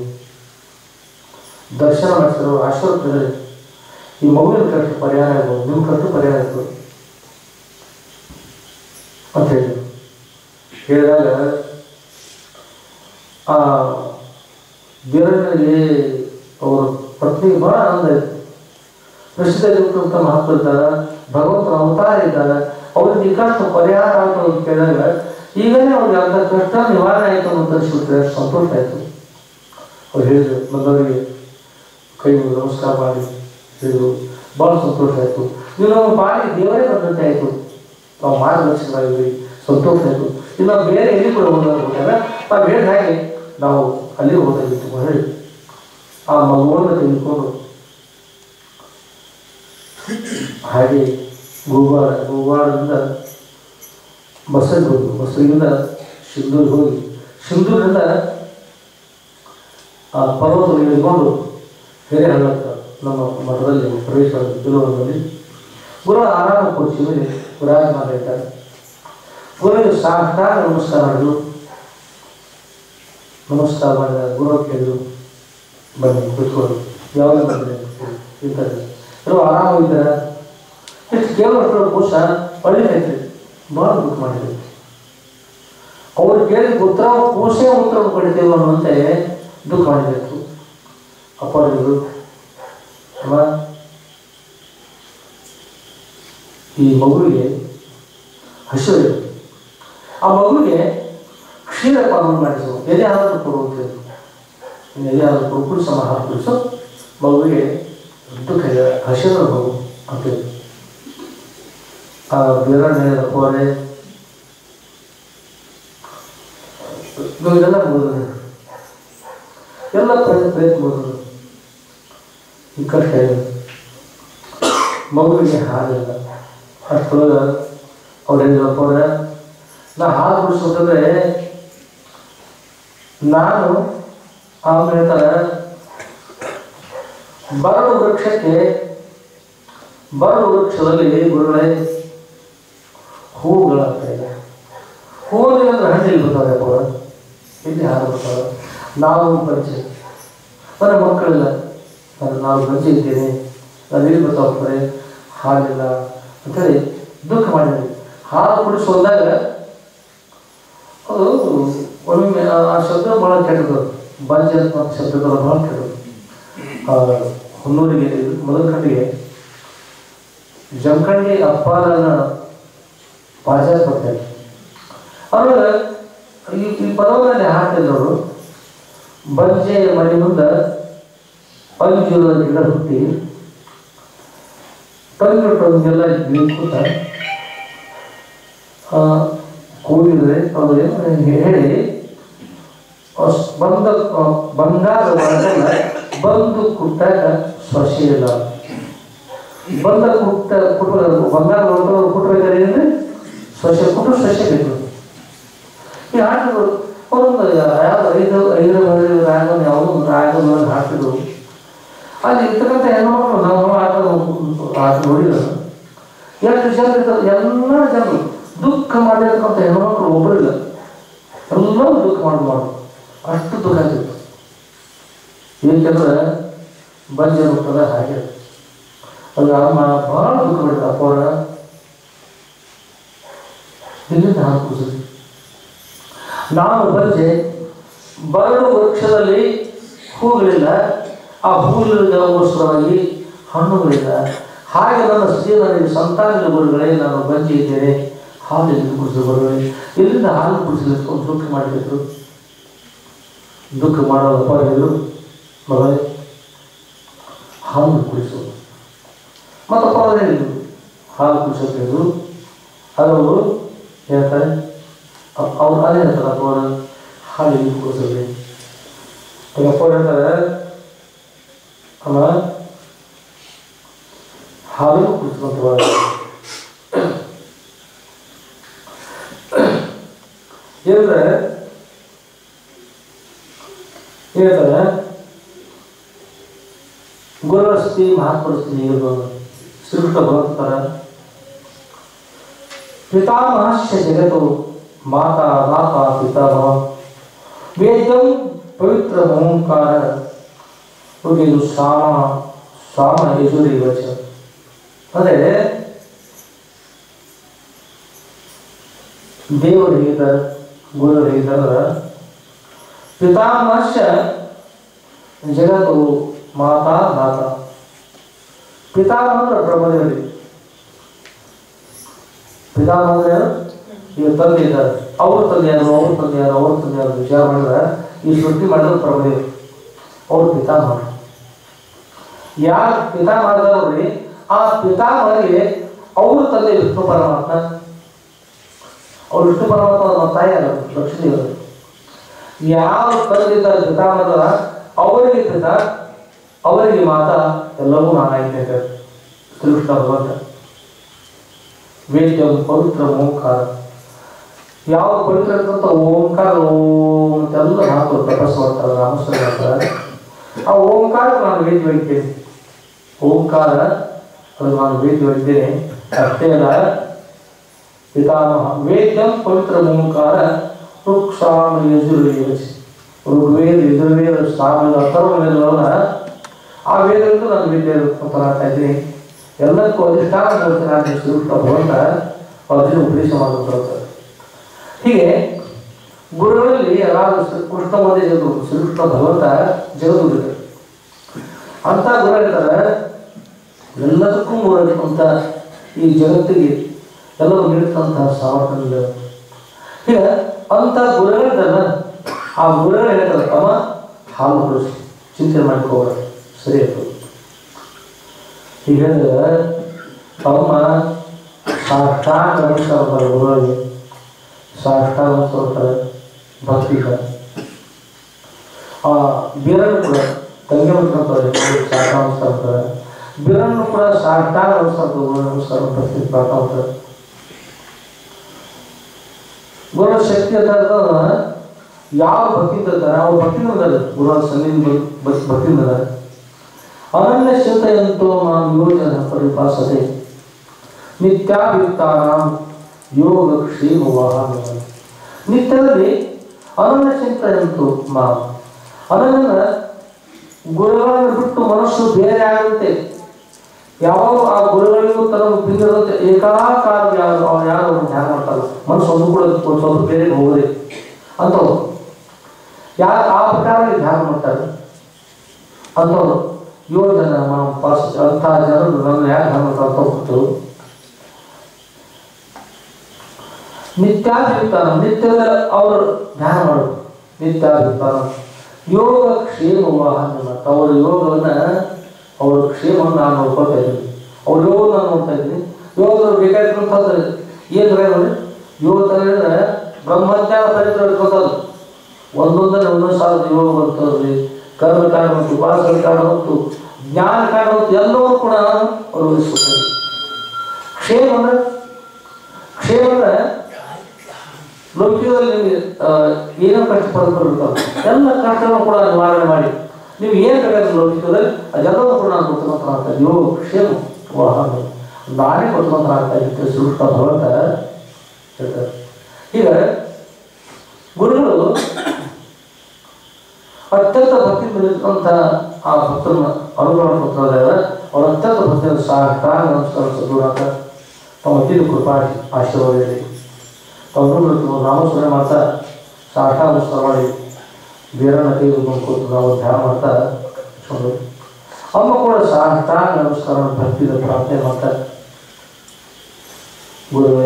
ದರ್ಶನ ಮಾಡಿಸಿದ್ರು ಆಶೀರ್ವಾದ ಈ ಮಗುವಿನ ಕಟ್ಟು ಪರಿಹಾರ ಆಗ್ಬೋದು ನಿಮ್ಮ ಕಟ್ಟು ಪರಿಹಾರ ಆಗ್ಬೋದು ಅಂತ ಹೇಳಿದ್ರು ಹೇಳಿದಾಗ ಆ ಬೀರಣ್ಣನಿಗೆ ಅವರ ಪತ್ನಿಗೆ ಬಹಳ ಆನಂದ ಆಯಿತು ಪ್ರಸಿದ್ಧ ಇರ್ತಕ್ಕಂಥ ಮಹಾತ್ಮ ಇದ್ದಾರೆ ಭಗವಂತನ ಅವತಾರ ಇದ್ದಾರೆ ಅವ್ರಿಗೆ ನಿಕಟ ಪರಿಹಾರ ಆಯಿತು ಅಂತ ಕೇಳಿದಾಗ ಈಗಲೇ ಅವ್ರಿಗೆ ಅರ್ಧ ಕಷ್ಟ ನಿವಾರಣೆ ಆಯಿತು ಅಂತ ಅನಿಸ್ಬಿಟ್ರೆ ಸಂತೋಷ ಆಯಿತು ಅವ್ರು ಹೇಳಿದ್ರು ಬಂದವರಿಗೆ ಕೈ ಮುಗಿದು ನಮಸ್ಕಾರ ಮಾಡಿ ಹೇಳಿದ್ರು ಭಾಳ ಸಂತೋಷ ಆಯಿತು ನೀವು ನಮ್ಮ ಪಾಲಿಗೆ ದೇವರೇ ಬಂದಂತೆ ಆಯಿತು ನಾವು ಮಾರ್ಗದರ್ಶಕರಾಗಿದ್ವಿ ಸಂತೋಷ ಆಯಿತು ಇನ್ನು ಬೇರೆ ಎಲ್ಲಿ ಕೂಡ ಹೋದಾಗ ನಾವು ಹೇಳಿ ಹಾಗೆ ನಾವು ಅಲ್ಲಿ ಹೋದಾಗಿತ್ತು ಹೇಳಿ ಆ ಮಗುವನ್ನು ತೆಗೆದುಕೊಂಡು ಹಾಗೆ ಗೋವಾಡ ಗೋವಾಡದಿಂದ ಬಸ್ಸಲ್ಲಿ ಹೋಗಿ ಬಸ್ಸಿನಿಂದ ಸಿಂಧೂರು ಹೋಗಿ ಸಿಂಧೂರಿನಿಂದ ಆ ಪರ್ವತ ಇಳಿದುಕೊಂಡು ಹಿರೇಹಳ್ಳಕ್ಕ ನಮ್ಮ ಮಠದಲ್ಲಿ ಪ್ರವೇಶ ತಿರುವಲ್ಲಿ ಗುರು ಆರಾಮ ಕುರ್ಚಿ ಮೇಲೆ ವಿರಾಜಮಾನ ಇದ್ದಾರೆ ಗುರುವಿಗೆ ಸಾಷ್ಟಾಂಗ ನಮಸ್ಕಾರ ಮಾಡಿದ್ರು ನಮಸ್ಕಾರ ಮಾಡಿದ ಗುರು ಕೇಳಿದ್ರು ಬನ್ನಿ ಕೂತ್ಕೊಳ್ಳಿ ಯಾವಾಗ ಬಂದ್ರೆ ಇರ್ತಾರೆ ಇರೋ ಆರಾಮಾಗಿದ್ದಾರೆ ಎಷ್ಟು ಕೇಳುವಷ್ಟು ಕೋಶ ಒಳ್ಳೆಯದೈತೆ ಭಾಳ ದುಃಖ ಮಾಡಿದೆ ಅವ್ರು ಕೇಳಿದ ಉತ್ತರ ಕೋಶೇ ಉತ್ತರ ಪಡಿತೇವೆ ಅನ್ನುವಂತೆ ದುಃಖ ಮಾಡಿಬೇಕು ಅಪ್ಪಾಜಿಗಳು ಅಮ್ಮ ಈ ಮಗುವಿಗೆ ಹಸಿರು ಆ ಮಗುವಿಗೆ ಕ್ಷೀರ ಪಾಲನೆ ಮಾಡಿಸು ಎದೆ ಹಾಲು ಕೊಡುವಂಥದ್ದು ಎದೆ ಹಾಲು ಕೊಡು ಕುಡಿಸೋ ಹಾಲು ಕುಡಿಸು ಮಗುವಿಗೆ ದುಃಖ ಇದೆ ಹಸಿರು ಮಗು ಅಂತೇಳಿ ಆ ಬೀರಣ್ಣ ಪೋರೆ ಇದೆಲ್ಲ ಮುಗಿದ್ರು ಎಲ್ಲ ಪ್ರಯತ್ನ ಪ್ರಯತ್ನ ಮುಗಿದ್ರು ಈ ಕಷ್ಟ ಇದೆ ಮಗುವಿಗೆ ಹಾಲಿಲ್ಲ ಅಷ್ಟೊಳಗೆ ಅವ್ರು ಹೇಳಿದ್ರಪ್ಪ ಅವ್ರೆ ನಾ ಹಾಲು ಕುಡಿಸ್ಬೇಕಂದ್ರೆ ನಾನು ಆಮೇಲೆ ಹೇಳ್ತಾರೆ ಬರಡು ವೃಕ್ಷಕ್ಕೆ ಬರಡು ವೃಕ್ಷದಲ್ಲಿ ಗುರುಗಳೇ ಹೂವುಗಳಾಗ್ತಾಯಿದೆ ಹೂವಿಲ್ಲ ಅಂದ್ರೆ ಹಣ್ಣಿಲ್ಲಿ ಬರ್ತಾರೆ ಅಪ್ಪ ಇಲ್ಲಿ ಹಾಲು ಬರ್ತಾರೆ ನಾವು ಪಂಚೆ ನನ್ನ ಮಕ್ಕಳಿಲ್ಲ ನಾನು ನಾವು ಗಂಜಿ ಇದ್ದೇನೆ ನಾನು ಇಲ್ಲಿ ಬರ್ತಾ ಹೋಗ್ತಾರೆ ಹಾಲಿಲ್ಲ ಅಂತೇಳಿ ದುಃಖ ಮಾಡಿದ್ವಿ ಹಾಲು ಕುಡಿಸಿ ಹೋದಾಗ ಅದು ಒಮ್ಮೆ ಆ ಆ ಶಬ್ದ ಭಾಳ ಕೆಟ್ಟದು ಬಂಜೆ ಅಂತ ಶಬ್ದಗಳು ಭಾಳ ಕೆಟ್ಟದು ಆ ಹೊನ್ನೂರಿಗೆ ಮೊದಲ ಕಟ್ಟಿಗೆ ಜಮಖಂಡಿ ಅಪ್ಪಾರನ ಪಾಜಾರ ಬರ್ತಾರೆ ಆಮೇಲೆ ಈ ಈ ಪದವನ್ನು ಹಾಕಿದವರು ಬಂಜೆ ಮನೆ ಮುಂದೆ ಪಂಜುರದ ಗಿಡ ಹುಟ್ಟಿ ಟೊಂಗೆ ಟೊಂಗೆಲ್ಲ ನಿಂತ್ಕೊತ ಕೂಗಿದ್ರೆ ಅವರು ಏನು ಹೇಳಿ ಅಸ್- ಬಂದ ಆ, ಬಂಗಾರ ಒಳಗೆಲ್ಲ ಬಂದು ಕುಟ್ಟಾಗ ಸೊಸೆ ಇಲ್ಲ ಬಂದ ಕುಟ್ಟ ಕುಟ್ಟ ಬಂಗಾರ ಒಳಗೆ ಕುಟ್ಟಬೇಕಾದ್ರೆ ಏನಿದೆ ಸೊಸೆ ಕುಟ್ಟು ಸೊಸೆ ಬೇಕು ಈ ಹಾಡಿದ್ರು ಒಂದೊಂದು ಯಾವ್ದು ಐದು ಐದರ ಮದುವೆ ರಾಗವನ್ನು ಯಾವುದೋ ಒಂದು ರಾಗವನ್ನು ಹಾಕಿದ್ರು ಅಲ್ಲಿ ಇರ್ತಕ್ಕಂಥ ಹೆಣ್ಮಕ್ಳು ನಾವು ಆಟ ಆಟ ನೋಡಿದ್ರು ಎಷ್ಟು ಜನ ಇರ್ತಾರೆ ಎಲ್ಲ ಜನರು ದುಃಖ ಮಾಡಿರ್ತಕ್ಕಂಥ ಹೆಣ್ಮಕ್ಳು ಒಬ್ಬರಿಲ್ಲ ಎಲ್ಲರೂ ದುಃಖ ಮಾಡಿ ಮಾಡು ಅಷ್ಟು ದುಃಖ ಆಗ್ತಿತ್ತು ಏಕೆಂದ್ರೆ ಬಂಜೆ ಹೋಗ್ತದೆ ಹಾಗೆ ಅದು ಅಮ್ಮ ಭಾಳ ದುಃಖ ಪಡಿದ ಅಪ್ಪ ಅವರ ಇಲ್ಲಿಂದ ಹಾಲು ಕುಸಿದ್ವಿ ನಾನು ಬಂಜೆ ಬರಡು ವೃಕ್ಷದಲ್ಲಿ ಹೂಗಳಿಲ್ಲ ಆ ಹೂಗಳಿಗೋಸ್ಕರವಾಗಿ ಹಣ್ಣುಗಳಿಲ್ಲ ಹಾಗೆ ನನ್ನ ಸ್ತ್ರೀ ನನಗೆ ಸಂತಾನದ ಗುರುಗಳೇ ನಾನು ಬಂಜೆ ಇದ್ದೇನೆ ಹಾಲು ಎಲ್ಲಿ ಕುಡಿಸಿದ ಗುರುಗಳೇ ಎಲ್ಲಿಂದ ಹಾಲು ಕುಡಿಸಲಿಕ್ಕೆ ಒಂದು ದುಃಖ ಮಾಡಿದ್ರು ದುಃಖ ಮಾಡೋದಪ್ಪ ಹೇಳಿದ್ರು ಮಗಳೇ ಹಾಲು ಕುಡಿಸೋದು ಮತ್ತಪ್ಪ ಅವರು ಹೇಳಿದ್ರು ಹಾಲು ಕುಡಿಸೋದು ಹೇಳಿದ್ರು ಅದವರು ಹೇಳ್ತಾರೆ ಅ- ಅವ್ರು ಅದೇ ಹೇಳ್ತಾರೆ ಅಪ್ಪ ಅವರು ಹಾಲು ಎಲ್ಲಿ ಕುಡಿಸೋದು ಅಪ್ಪ ಅವ್ರು ಹೇಳ್ತಾರೆ ಅಮ್ಮ ಹಾಲು ಕುಡಿಸ್ಕೊಂತ ಏನಂದ್ರೆ ಹೇಳ್ತಾರೆ ಗುರುವಸ್ತಿ ಮಹಾತ್ಮಸ್ತಿ ಇರ್ಬೋದು ಶ್ರೀಕೃಷ್ಣ ಭಗವಂತರ ಪಿತಾಮಹಶ್ಯ ಜಗತ್ತು ಮಾತಾ ಮಾತಾ ಪಿತಾಮಹ ವೇದಂ ಪವಿತ್ರ ಓಂಕಾರ ಇದು ಸಾಮ ಸಾಮ ಯಜುರಿ ವಚ ಅಂದರೆ ದೇವರು ಹೇಳಿದ್ದಾರೆ ಗುರು ಹೇಳಿದ್ದಾರೆ ಪಿತಾಮಹಶ್ಯ ಜಗತ್ತು ಮಾತಾ ದಾತ ಪಿತಾಮಹ ಅಂದ್ರೆ ಬ್ರಹ್ಮದೇವರಿಗೆ ಪಿತಾಮಹ ಅಂದ್ರೆ ಯಾರು? ಈಗ ತಂದೆ ಇದ್ದಾರೆ ಅವ್ರ ತಂದೆ ಯಾರು ಅವ್ರ ತಂದೆ ಯಾರು ಅವ್ರ ತಂದೆ ಯಾರು ವಿಚಾರ ಮಾಡಿದ್ರೆ ಈ ಸೃಷ್ಟಿ ಮಾಡಿದ್ರು ಬ್ರಹ್ಮದೇವರು ಅವ್ರ ಪಿತಾಮಹ ಯಾರು ಪಿತಾಮಹದವ್ರಿ ಆ ಪಿತಾಮಹರಿಗೆ ಅವ್ರ ತಂದೆ ವಿಷ್ಣು ಪರಮಾತ್ಮ ಅವ್ರು ವಿಷ್ಣು ಪರಮಾತ್ಮ ನಮ್ಮ ತಾಯಿ ಅಲ್ಲ ಲಕ್ಷ್ಮೀದೇವರು ಯಾವ ತಂದಿದ್ದಾರೆ ಪಿತಾಮಹದ ಅವರಿಗೆ ಪಿತ ಅವರಿಗೆ ಮಾತಾ ಎಲ್ಲವೂ ನಾನಾಗಿದ್ದೇನೆ ಶ್ರೀಕೃಷ್ಣ ಭಗವಂತ ವೇದ್ಯಂ ಪವಿತ್ರ ಓಂಕಾರ ಯಾವ ಪವಿತ್ರ ಇರ್ತಂತ ಓಂಕಾರ ಓಂ ಅಂತೆಲ್ಲ ಹಾಕೋರು ತಪಸ್ಸು ಮಾಡ್ತಾರೆ ನಾಮಸ್ಕಾರ ಮಾಡ್ತಾರೆ ಆ ಓಂಕಾರ ನಾನು ವೇದ್ಯ ಹೊಡಿತೇನೆ ಓಂಕಾರ ಅದು ನಾನು ವೇದ್ಯ ಹೊಡಿದ್ದೇನೆ ಅಷ್ಟೇ ಅಲ್ಲ ಪಿತಾಮಹ ವೇದ್ಯಂ ಪವಿತ್ರ ಓಂಕಾರ ವೃಕ್ಷಾಮ ಯಜುರ್ವೇದ ಋಗ್ವೇದ ಯಜುರ್ವೇದ ಸಾಮವೇದ ಅಥರ್ವ ವೇದಗಳನ್ನ ಆ ವೇದಕ್ಕೂ ನಾನು ವೇದ್ಯ ಮಾತಾಡ್ತಾ ಇದ್ದೀನಿ ಎಲ್ಲಕ್ಕೂ ಅಧಿಷ್ಠಾನ ಮೂರ್ತಿನಾದ ಶ್ರೀಕೃಷ್ಣ ಭಗವಂತ ಅರ್ಜುನ ಉಪದೇಶ ಮಾಡುವಂತ ಹೀಗೆ ಗುರುಗಳಲ್ಲಿ ಯಾರು ಕೃಷ್ಣ ಒಂದೇ ಜಗತ್ತು ಶ್ರೀಕೃಷ್ಣ ಭಗವಂತ ಜಗತ್ತು ಅಂತ ಗುರು ಹೇಳ್ತಾರೆ ಎಲ್ಲದಕ್ಕೂ ಮೂರಕ್ಕಂತ ಈ ಜಗತ್ತಿಗೆ ಎಲ್ಲರೂ ನೀಡ್ತಂತಹ ಸಾಮರ್ಥ್ಯ ಈಗ ಅಂತ ಗುರುಗಳಿದ್ದಲ್ಲ ಆ ಗುರುಗಳು ಹೇಳ್ತಾರೆ ತಮ್ಮ ಹಾಲು ಕೊಡಿಸಿ ಚಿಂತೆ ಮಾಡ್ಕೋಬೇಡ ಸರಿ ಆಯ್ತು ಈಗ ಹೇಳಿದ್ರೆ ತಮ್ಮ ಸಾಷ್ಟಾಂಗ ನಮಸ್ಕಾರ ಮಾಡ್ತಾರೆ ಗುರುಗಳಿಗೆ ಸಾಷ್ಟಾಂಗ ನಮಸ್ಕಾರ ಮಾಡ್ತಾರೆ ಭಕ್ತಿಗ ಆ ಬೀರನ್ನು ಕೂಡ ತಂಗಿ ಮಾಡ್ತಾರೆ ಸಾಷ್ಟಾಂಗ ನಮಸ್ಕಾರ ಮಾಡ್ತಾರೆ ಬೀರನ್ನು ಕೂಡ ಸಾಷ್ಟಾಂಗ ನಮಸ್ಕಾರ ಗುರು ನಮಸ್ಕಾರ ಭಕ್ತಿ ಮಾಡ್ತಾ ಹೋಗ್ತಾರೆ ಗುರುಗಳ ಶಕ್ತಿ ಅಂತ ಅಂತಂದ್ರೆ ಯಾವ ಭಕ್ತಿಯಿಂದ ಇದ್ದಾರೆ ಅವ್ರ ಭಕ್ತಿಯಿಂದ ಇದ್ದಾರೆ ಗುರುಗಳ ಸನ್ನಿಧಿ ಭಕ್- ಭಕ್ತಿಯಿಂದ ಇದ್ದಾರೆ ಅನನ್ಯ ಚಿಂತೆಯಂತೋ ಮಾಂ ಯೋಜನ ಪರಿಭಾಸತೆ ನಿತ್ಯಾಭಿಯುಕ್ತಾನಾಂ ಯೋಗ ಕ್ಷೇಮ ವಾಹನ ನಿತ್ಯದಲ್ಲಿ ಅನನ್ಯ ಚಿಂತೆಯಂತೋ ಮಾಂ ಅನನ್ಯ ಗುರುಗಳನ್ನು ಬಿಟ್ಟು ಮನಸ್ಸು ಬೇರೆ ಆಗುತ್ತೆ ಯಾವಾಗ ಆ ಗುರುಗಳಿಗೂ ತನ್ನ ಭಿನ್ನದಂತೆ ಏಕಾಕಾರ ಯಾರು ಅವ್ರು ಯಾರು ಅವ್ರನ್ನ ಧ್ಯಾನ ಮಾಡ್ತಾರಲ್ಲ ಮನಸ್ಸು ಒಂದು ಕೂಡ ಒಂದು ಸ್ವಲ್ಪ ಬೇರೆ ಹೋಗೋದೇ ಅಂಥವ್ರು ಯಾರು ಆ ಪ್ರಕಾರ ಧ್ಯಾನ ಮಾಡ್ತಾರೆ ಅಂಥವ್ರು ಏಳು ಜನ ನಾವು ಪಾಸ್ ಅಂಥ ಜನರು ನನ್ನ ಯಾರು ಧ್ಯಾನ ಮಾಡ್ತಾರೆ ಅಂತ ಗೊತ್ತು ನಿತ್ಯಾಭಿಯುಕ್ತಾನ ನಿತ್ಯದ ಅವರು ಧ್ಯಾನ ಮಾಡೋದು ನಿತ್ಯಾಭಿಯುಕ್ತಾನ ಯೋಗ ಕ್ಷೇಮ ವಾಹನ ಅವರ ಯೋಗವನ್ನ ಅವರ ಕ್ಷೇಮವನ್ನು ನಾನು ನೋಡ್ಕೊಳ್ತಾ ಇದ್ದೀನಿ ಅವ್ರ ಯೋಗ ನಾನು ನೋಡ್ತಾ ಇದ್ದೀನಿ ಯೋಗದವ್ರು ಬೇಕಾಗಿರುವಂಥದ್ದು ಏನು ನೋಡಿ ಯೋಗ ತರ ಹೇಳಿದ್ರೆ ಬ್ರಹ್ಮಜ್ಞಾನ ಪರಿಸರ ಇಟ್ಕೊತದ್ದು ಒಂದೊಂದನೇ ಒಂದೊಂದು ಸಾವಿರದ ಯೋಗ ಬರ್ತದ್ರಿ ಕರ್ಮ ಕಾರಣ ಬಂತು ಉಪಾಸನ ಕಾರಣ ಬಂತು ಜ್ಞಾನ ಕಾರಣ ಬಂತು ಎಲ್ಲವೂ ಕೂಡ ಅವರು ವಹಿಸ್ಕೊತಾರೆ ಕ್ಷೇಮ ಅಂದ್ರೆ ಕ್ಷೇಮ ಅಂದ್ರೆ ಲೌಕಿಕದಲ್ಲಿ ನಿಮಗೆ ಏನೋ ಕಷ್ಟ ಪಡ್ಕೊಂಡಿರ್ತಾರೆ ಎಲ್ಲ ಕಷ್ಟವನ್ನು ಕೂಡ ನಿವಾರಣೆ ಮಾಡಿ ನೀವು ಏನು ಬೇಕಾದ್ರೆ ಲೌಕಿಕದಲ್ಲಿ ಅದೆಲ್ಲವೂ ಕೂಡ ನಾನು ಕೊಟ್ಟು ಆಗ್ತಾ ಇದ್ದೀವಿ ಯೋಗ ಕ್ಷೇಮ ವಾಹನ ನಾನೇ ಕೊಟ್ಟು ಆಗ್ತಾ ಇದ್ದೆ ಸುರುಷ್ಟ ಭಗವಂತ ಹೇಳ್ತಾರೆ ಈಗ ಗುರುಗಳು ಅತ್ಯಂತ ಭಕ್ತಿ ಬೆಳೆದಂಥ ಆ ಭಕ್ತರನ್ನ ಅನುಗ್ರಹ ಪತ್ರದಾಗ ಅವ್ರ ಅತ್ಯಂತ ಭಕ್ತಿಯನ್ನು ಸಾಷ್ಟಾಂಗ ನಮಸ್ಕಾರ ಸದ್ಗುಣಾತ ತಮ್ಮ ಅತಿಥಿ ಕೃಪಾ ಆಶೀರ್ವಾದ ಇರಲಿ ತಮ್ಮ ನಾಮಸ್ಮರಣೆ ಮಾಡ್ತಾ ಸಾಷ್ಟಾಂಗ ನಮಸ್ಕಾರ ಮಾಡಿ ಬೇರನ್ನ ಕೈ ಕೂತು ನಾವು ಧ್ಯಾನ ಮಾಡ್ತಾ ಇಟ್ಕೊಂಡು ಅಮ್ಮ ಕೂಡ ಸಾಷ್ಟಾಂಗ ನಮಸ್ಕಾರ ಭಕ್ತಿದ ಪ್ರಾರ್ಥನೆ ಮಾಡ್ತಾ ಗುರುವೇ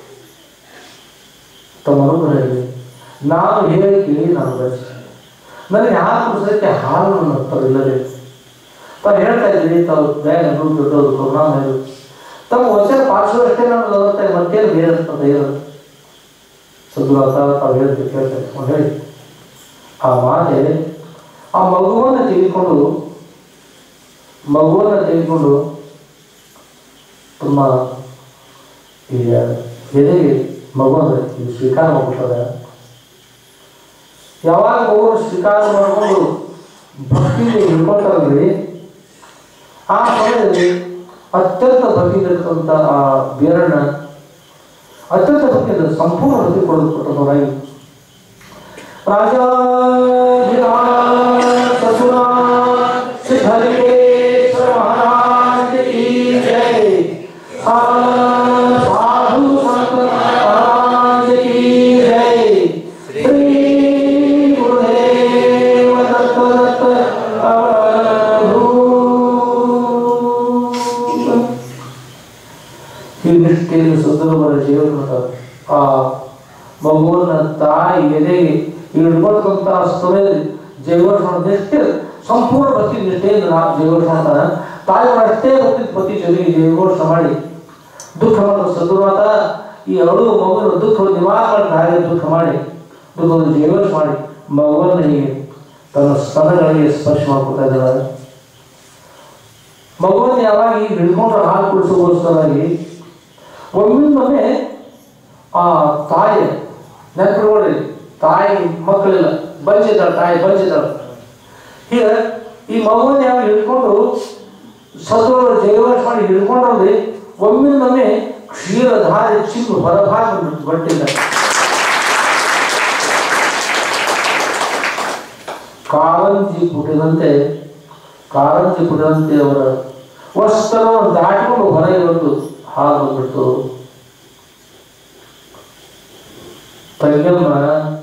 ತಮ್ಮ ಅನುಗ್ರಹ ಇರಲಿ ನಾನು ಹೇಳಿ ಕೇಳಿ ನಾನು ಬಯಸಿ ನನಗೆ ಹಾಲು ಕುಡಿಸೋದಕ್ಕೆ ಹಾಲು ನನ್ನ ಹತ್ರ ಇಲ್ಲದೆ ತಾವು ಹೇಳ್ತಾ ಇದ್ದೀರಿ ತಾವು ದಯ ದುಡ್ಡು ದೊಡ್ಡವರು ಕರುಣಾಮ ಇದು ತಮ್ಮ ವಚನ ಪಾಲಿಸುವಷ್ಟೇ ನಾನು ಲವತ್ತೆ ಮತ್ತೇನು ಬೇರೆ ಅಂತ ಏನು ಸದ್ಗುರಾತ ತಾವು ಹೇಳ್ತೀವಿ ಕೇಳ್ತಾರೆ ಅವ್ನು ಹೇಳಿ ಆ ಮಾತೆ ಆ ಮಗುವನ್ನು ತೆಗೆದುಕೊಂಡು ಮಗುವನ್ನು ತೆಗೆದುಕೊಂಡು ತುಂಬ ಈಗ ಎದೆಗೆ ಮಗುವನ್ನು ಇದು ಸ್ವೀಕಾರ ಮಾಡ್ಬಿಟ್ಟದ ಯಾವಾಗ ಮಗುವನ್ನು ಸ್ವೀಕಾರ ಮಾಡಿಕೊಂಡು ಭಕ್ತಿಗೆ ಹಿಡ್ಕೊಳ್ತಾರಲ್ರಿ ಆ ಸಮಯದಲ್ಲಿ ಅತ್ಯಂತ ಭಕ್ತಿಗಿರ್ತಕ್ಕಂಥ ಆ ಬೇರಣ್ಣ ಅತ್ಯಂತ ಭಕ್ತಿಯಿಂದ ಸಂಪೂರ್ಣ ಭಕ್ತಿ ಕೊಡಲ್ಪಟ್ಟವರಾಗಿ ರಾಜ ಸಸುರ ಸಿದ್ಧಲಿಂಗೇಶ್ವರ ಮಹಾರಾಜ ಕಿ ಜೈ ಆ ಸಾಧು ಸಂತ ಮಹಾರಾಜ ಕಿ ಜೈ ಶ್ರೀ ಗುರುದೇವ ದತ್ತ ದತ್ತ ಅವಧೂತ. ಈ ನಿಷ್ಠೆಯಲ್ಲಿ ಸುಂದರವಾದ ಜೀವನ ಆ ಮಗುವನ್ನ ತಾಯಿ ಎದೆಗೆ ಹಿಡ್ಕೊಳ್ತಕ್ಕಂಥ ಸಮಯದಲ್ಲಿ ಜೈವರ್ಷಣ ನಿಷ್ಠೆ ಸಂಪೂರ್ಣ ಭಕ್ತಿ ನಿಷ್ಠೆಯಿಂದ ನಾ ಜೈವರ್ಷಣ ಮಾಡ್ತಾನೆ ತಾಯಿ ಅಷ್ಟೇ ಭಕ್ತಿ ಪತಿ ಜೊತೆಗೆ ಜೈವರ್ಷಣ ಮಾಡಿ ದುಃಖ ಮಾಡೋ ಸದ್ಗುರುವಾದ ಈ ಅಳು ಮಗುವಿನ ದುಃಖ ನಿವಾರಣೆ ಮಾಡಿ ಹಾಗೆ ದುಃಖ ಮಾಡಿ ದುಃಖವನ್ನು ಜೈವರ್ಷ ಮಾಡಿ ಮಗುವನ್ನು ಹೀಗೆ ತನ್ನ ಸ್ತನಗಳಿಗೆ ಸ್ಪರ್ಶ ಮಾಡ್ಕೊತಾ ಇದ್ದಾಳೆ ಮಗುವನ್ನು ಯಾವಾಗ ಈಗ ಹಿಡ್ಕೊಂಡ್ರೆ ಹಾಲು ಕುಡಿಸೋಗೋಸ್ಕರಾಗಿ ಒಮ್ಮೊಮ್ಮೆ ಆ ತಾಯಿ ನೆನಪಿಡ್ಕೊಳ್ಳಿ ತಾಯಿ ಮಕ್ಕಳಿಲ್ಲ ಬಂಚಿದ್ದಾಳೆ ತಾಯಿ ಬಂಚಿದ್ದಾಳೆ ಹೀಗೆ ಈ ಮಗುವನ್ನು ಯಾವ ಹಿಡ್ಕೊಂಡು ಸದ್ವರು ಜೈವರ್ಷ ಮಾಡಿ ಹಿಡ್ಕೊಂಡ್ರಲ್ಲಿ ಒಮ್ಮಿಂದೊಮ್ಮೆ ಕ್ಷೀರಧಾರೆ ಚಿನ್ನು ಹೊರಭಾಗ ಬಟ್ಟಿಲ್ಲ ಕಾರಂಜಿ ಪುಟಿದಂತೆ ಕಾರಂಜಿ ಪುಟಿದಂತೆ ಅವರ ವಸ್ತ್ರವನ್ನು ದಾಟಿಕೊಂಡು ಹೊರಗೆ ಬಂದು ಹಾಲು ಬಂದ್ಬಿಟ್ಟು ತಂಗಮ್ಮ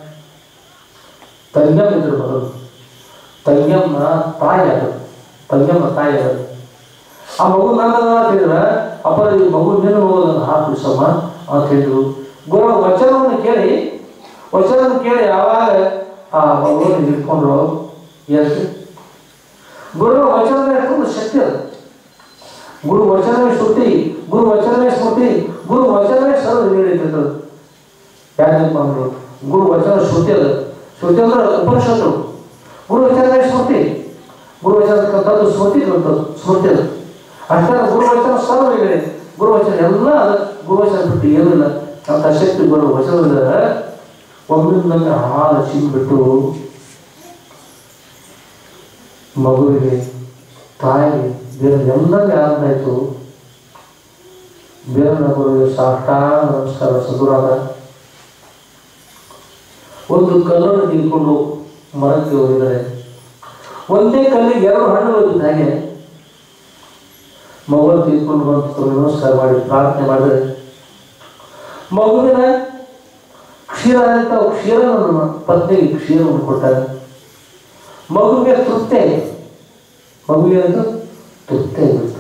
ತಂಗಮ್ಮ ಇದ್ರು ಮಗಳು ತಂಗಮ್ಮ ತಾಯಿ ಅದು ತಂಗಮ್ಮ ತಾಯಿ ಅದು ಆ ಮಗು ನನ್ನ ಹೇಳಿದ್ರೆ ಅಪ್ಪ ಈ ಮಗು ನಿನ್ನ ಮಗು ಹಾಲು ಬಿಡಿಸಮ್ಮ ಅಂತ ಹೇಳಿದ್ರು ಗುರು ವಚನವನ್ನು ಕೇಳಿ ವಚನವನ್ನು ಕೇಳಿ ಯಾವಾಗ ಆ ಮಗುವನ್ನು ಹಿಡ್ಕೊಂಡ್ರು ಏನು ಗುರು ವಚನದ ಹಿಡ್ಕೊಂಡು ಶಕ್ತಿ ಅದು ಗುರು ವಚನವೇ ಶ್ರುತಿ ಗುರು ವಚನವೇ ಸ್ಮೃತಿ ಗುರು ವಚನವೇ ಸರ್ವ ಹೇಳಿರ್ತದೆ ಯಾಕಪ್ಪ ಅಂದ್ರು ಗುರು ವಚನ ಶ್ರುತಿ ಅದು ಶ್ರುತಿ ಅಂದ್ರೆ ಉಪನಿಷತ್ತು ಗುರು ವಚನವೇ ಸ್ಮೃತಿ ಗುರು ವಚನಕ್ಕಂಥದ್ದು ಸ್ಮೃತಿ ಇರುವಂಥದ್ದು ಸ್ಮೃತಿ ಅದು ಅಷ್ಟೇ ಗುರು ವಚನ ಸರ್ವ ಇದೆ ಗುರು ವಚನ ಎಲ್ಲ ಅದು ಗುರು ವಚನ ಬಿಟ್ಟು ಏನಿಲ್ಲ ಅಂತ ಶಕ್ತಿ ಗುರು ವಚನದ ಒಮ್ಮಿಂದೊಮ್ಮೆ ಹಾಲು ಚಿಂಬಿಟ್ಟು ಮಗುವಿಗೆ ತಾಯಿಗೆ ಬೇರೆ ಎಲ್ಲರಿಗೆ ಆನಂದಾಯಿತು ಬೇರೆ ಗುರುವಿಗೆ ಸಾಷ್ಟಾಂಗ ನಮಸ್ಕಾರ ಸದುರಾದ ಒಂದು ಕಲ್ಲನ್ನು ತಿಳ್ಕೊಂಡು ಮರಕ್ಕೆ ಹೋಗಿದ್ದಾರೆ ಒಂದೇ ಕಲ್ಲಿಗೆ ಎರಡು ಹಣ್ಣುಗಳು ಇದ್ದ ಹಾಗೆ ಮಗುವನ್ನು ತಿಳ್ಕೊಂಡು ಬಂದು ನಮಸ್ಕಾರ ಮಾಡಿ ಪ್ರಾರ್ಥನೆ ಮಾಡಿದ್ರೆ ಮಗುವಿನ ಕ್ಷೀರ ಅಂತ ಕ್ಷೀರ ಪತ್ನಿಗೆ ಕ್ಷೀರವನ್ನು ಕೊಟ್ಟಾರೆ ಮಗುವಿಗೆ ತೃಪ್ತಿ ಆಗಿದೆ ಮಗುವಿಗೆ ಅದು ತೃಪ್ತಿ ಆಗಿರುತ್ತೆ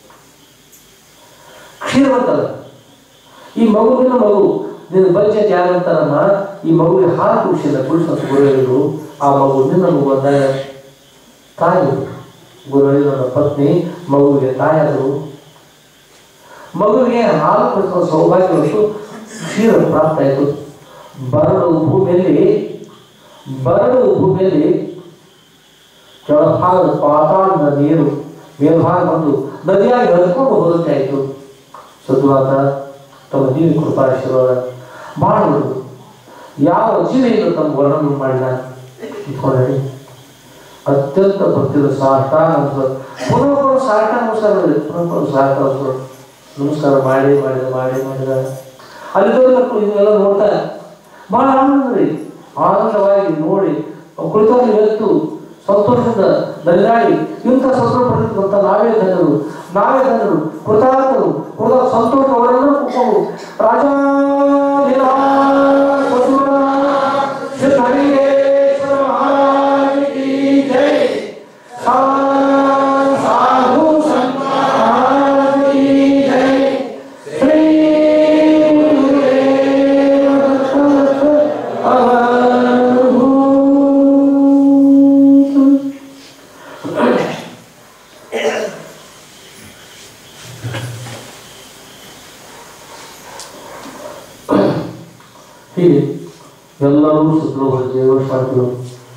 ಕ್ಷೀರ ಬರ್ತದ ಈ ಮಗುವಿನ ಮಗು ನಿನ್ನ ಬಜೆಟ್ ಯಾರು ಅಂತಾರಮ್ಮ ಈ ಮಗುವಿಗೆ ಹಾಲು ಕುಡಿಸಿಲ್ಲ ಕುಡಿಸೋದು ಗುರುಗಳು ಆ ಮಗು ನಿನ್ನ ಮಗು ಅಂದಾಗ ತಾಯಿ ಗುರುಗಳು ನನ್ನ ಪತ್ನಿ ಮಗುವಿಗೆ ತಾಯಾದರು ಮಗುವಿಗೆ ಹಾಲು ಕುಡಿಸುವ ಸೌಭಾಗ್ಯ ಹೊರತು ಕ್ಷೀರ ಪ್ರಾಪ್ತ ಆಯಿತು ಬರಡು ಭೂಮಿಯಲ್ಲಿ ಬರಡು ಭೂಮಿಯಲ್ಲಿ ಕೆಳಭಾಗದ ಪಾತಾಳದ ನೀರು ಮೇಲ್ಭಾಗ ಬಂದು ನದಿಯಾಗಿ ಹರಿಕೊಂಡು ಹೋದಂತೆ ಆಯಿತು ಸದ್ವಾತ ತಮ್ಮ ಜೀವಿ ಕೃಪಾಶೀರ್ವಾದ ಮಾಡುವುದು ಯಾವ ಜೀವಿಯನ್ನು ತಮ್ಮ ವರ್ಣನೆ ಮಾಡಿದ ಇಟ್ಕೊಂಡಿ ಅತ್ಯಂತ ಭಕ್ತಿದ ಸಾಷ್ಟಾಂಗ ನಮಸ್ಕಾರ ಪುನಃ ಪುನಃ ಸಾಷ್ಟಾಂಗ ನಮಸ್ಕಾರ ಮಾಡಿದೆ ಪುನಃ ಪುನಃ ಸಾಷ್ಟಾಂಗ ನಮಸ್ಕಾರ ನಮಸ್ಕಾರ ಮಾಡಿ ಮಾಡಿದ ಮಾಡಿ ಮಾಡಿದ ಅಲ್ಲಿದ್ದವ್ರು ಮಕ್ಕಳು ಇದನ್ನೆಲ್ಲ ನೋಡ್ತಾ ಭಾಳ ಆನಂದ ರೀ ಆನಂದವಾಗಿ ನೋಡಿ ಕುಳಿತಲ್ಲಿ ಎತ್ತು ಸಂತೋಷದಿಂದ ನಲಿದಾಡಿ ಇಂಥ ಸಂತೋಷ ಪಡೆದಿರುವಂಥ ನಾವೇ ಧನ್ಯರು ನಾವೇ ಧನ್ಯರು ಕೃತಾರ್ಥರು ಕೃತ ಸಂತೋಷ ಅವರೆಲ್ಲರೂ ಕೂತ್ಕೊಂಡು ರಾಜ ಸಿದ್ಧಲಿಂಗೇಶ್ವರ ಮಹಾರಾಜ ಕಿ ಜೈ ಸಾ- ಸಾಧು ಸಂತ ಮಹಾರಾಜ ಕಿ ಜೈ ಶ್ರೀ ಹೀಗೆ ಎಲ್ಲರೂ ಸುತ್ತಲೂ ದೇವಸ್ಥಾನಗಳು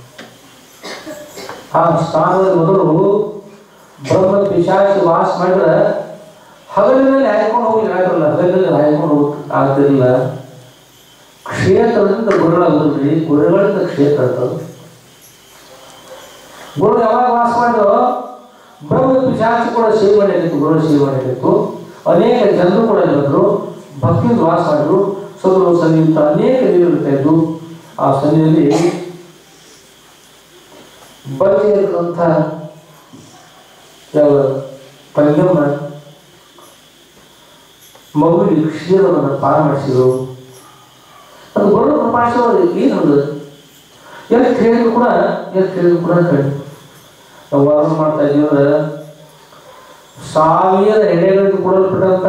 ಆ ಸ್ಥಾನದಲ್ಲಿ ಮೊದಲು ಬ್ರಹ್ಮ ಪಿಶಾಚಿ ವಾಸ ಮಾಡಿದ್ರೆ ಹಗಲಿನಲ್ಲಿ ಹಾಯ್ಕೊಂಡು ಹೋಗಿ ಆಗಲ್ಲ ಹಗಲಿನಲ್ಲಿ ಹಾಯ್ಕೊಂಡು ಹೋಗ್ ಆಗ್ತಿರಲಿಲ್ಲ ಕ್ಷೇತ್ರದಿಂದ ಗುರುಗಳಾಗುದ್ರಿ ಗುರುಗಳಿಂದ ಕ್ಷೇತ್ರ ಆಗ್ತದೆ ಗುರು ಯಾವಾಗ ವಾಸ ಮಾಡಿದ್ರು ಬ್ರಹ್ಮ ಪಿಶಾಚಿ ಕೂಡ ಸೇವನೆ ಆಗಿತ್ತು ಗುರು ಸೇವನೆ ಆಗಿತ್ತು ಅನೇಕ ಜನರು ಕೂಡ ಬಂದರು ಭಕ್ತಿಯಿಂದ ವಾಸ ಮಾಡಿದ್ರು ಸದರು ಸನ್ನಿಹಿತ ಅನೇಕ ನೀರು ಇರ್ತಾ ಇದ್ದು ಆ ಸನ್ನಿಧಿಯಲ್ಲಿ ಬಗೆ ಇರುವಂಥ ಯಾವ ಪಂಗಮ್ಮ ಮಗುವಿಗೆ ಕ್ಷೀರವನ್ನು ಪಾರ ಮಾಡಿಸಿದ್ರು ಅದು ಬರೋ ಪ್ರಪಾಶವರು ಏನದು ಎಷ್ಟು ಹೇಳಿದ್ರು ಕೂಡ ಎಷ್ಟು ಹೇಳಿದ್ರು ಕೂಡ ಕಡಿಮೆ ನಾವು ವಾರ ಮಾಡ್ತಾ ಇದೀವಿ ಅಂದ್ರೆ ಸಾವಿರ ಎಡೆಗಳಿಗೆ ಕೊಡಲ್ಪಟ್ಟಂತ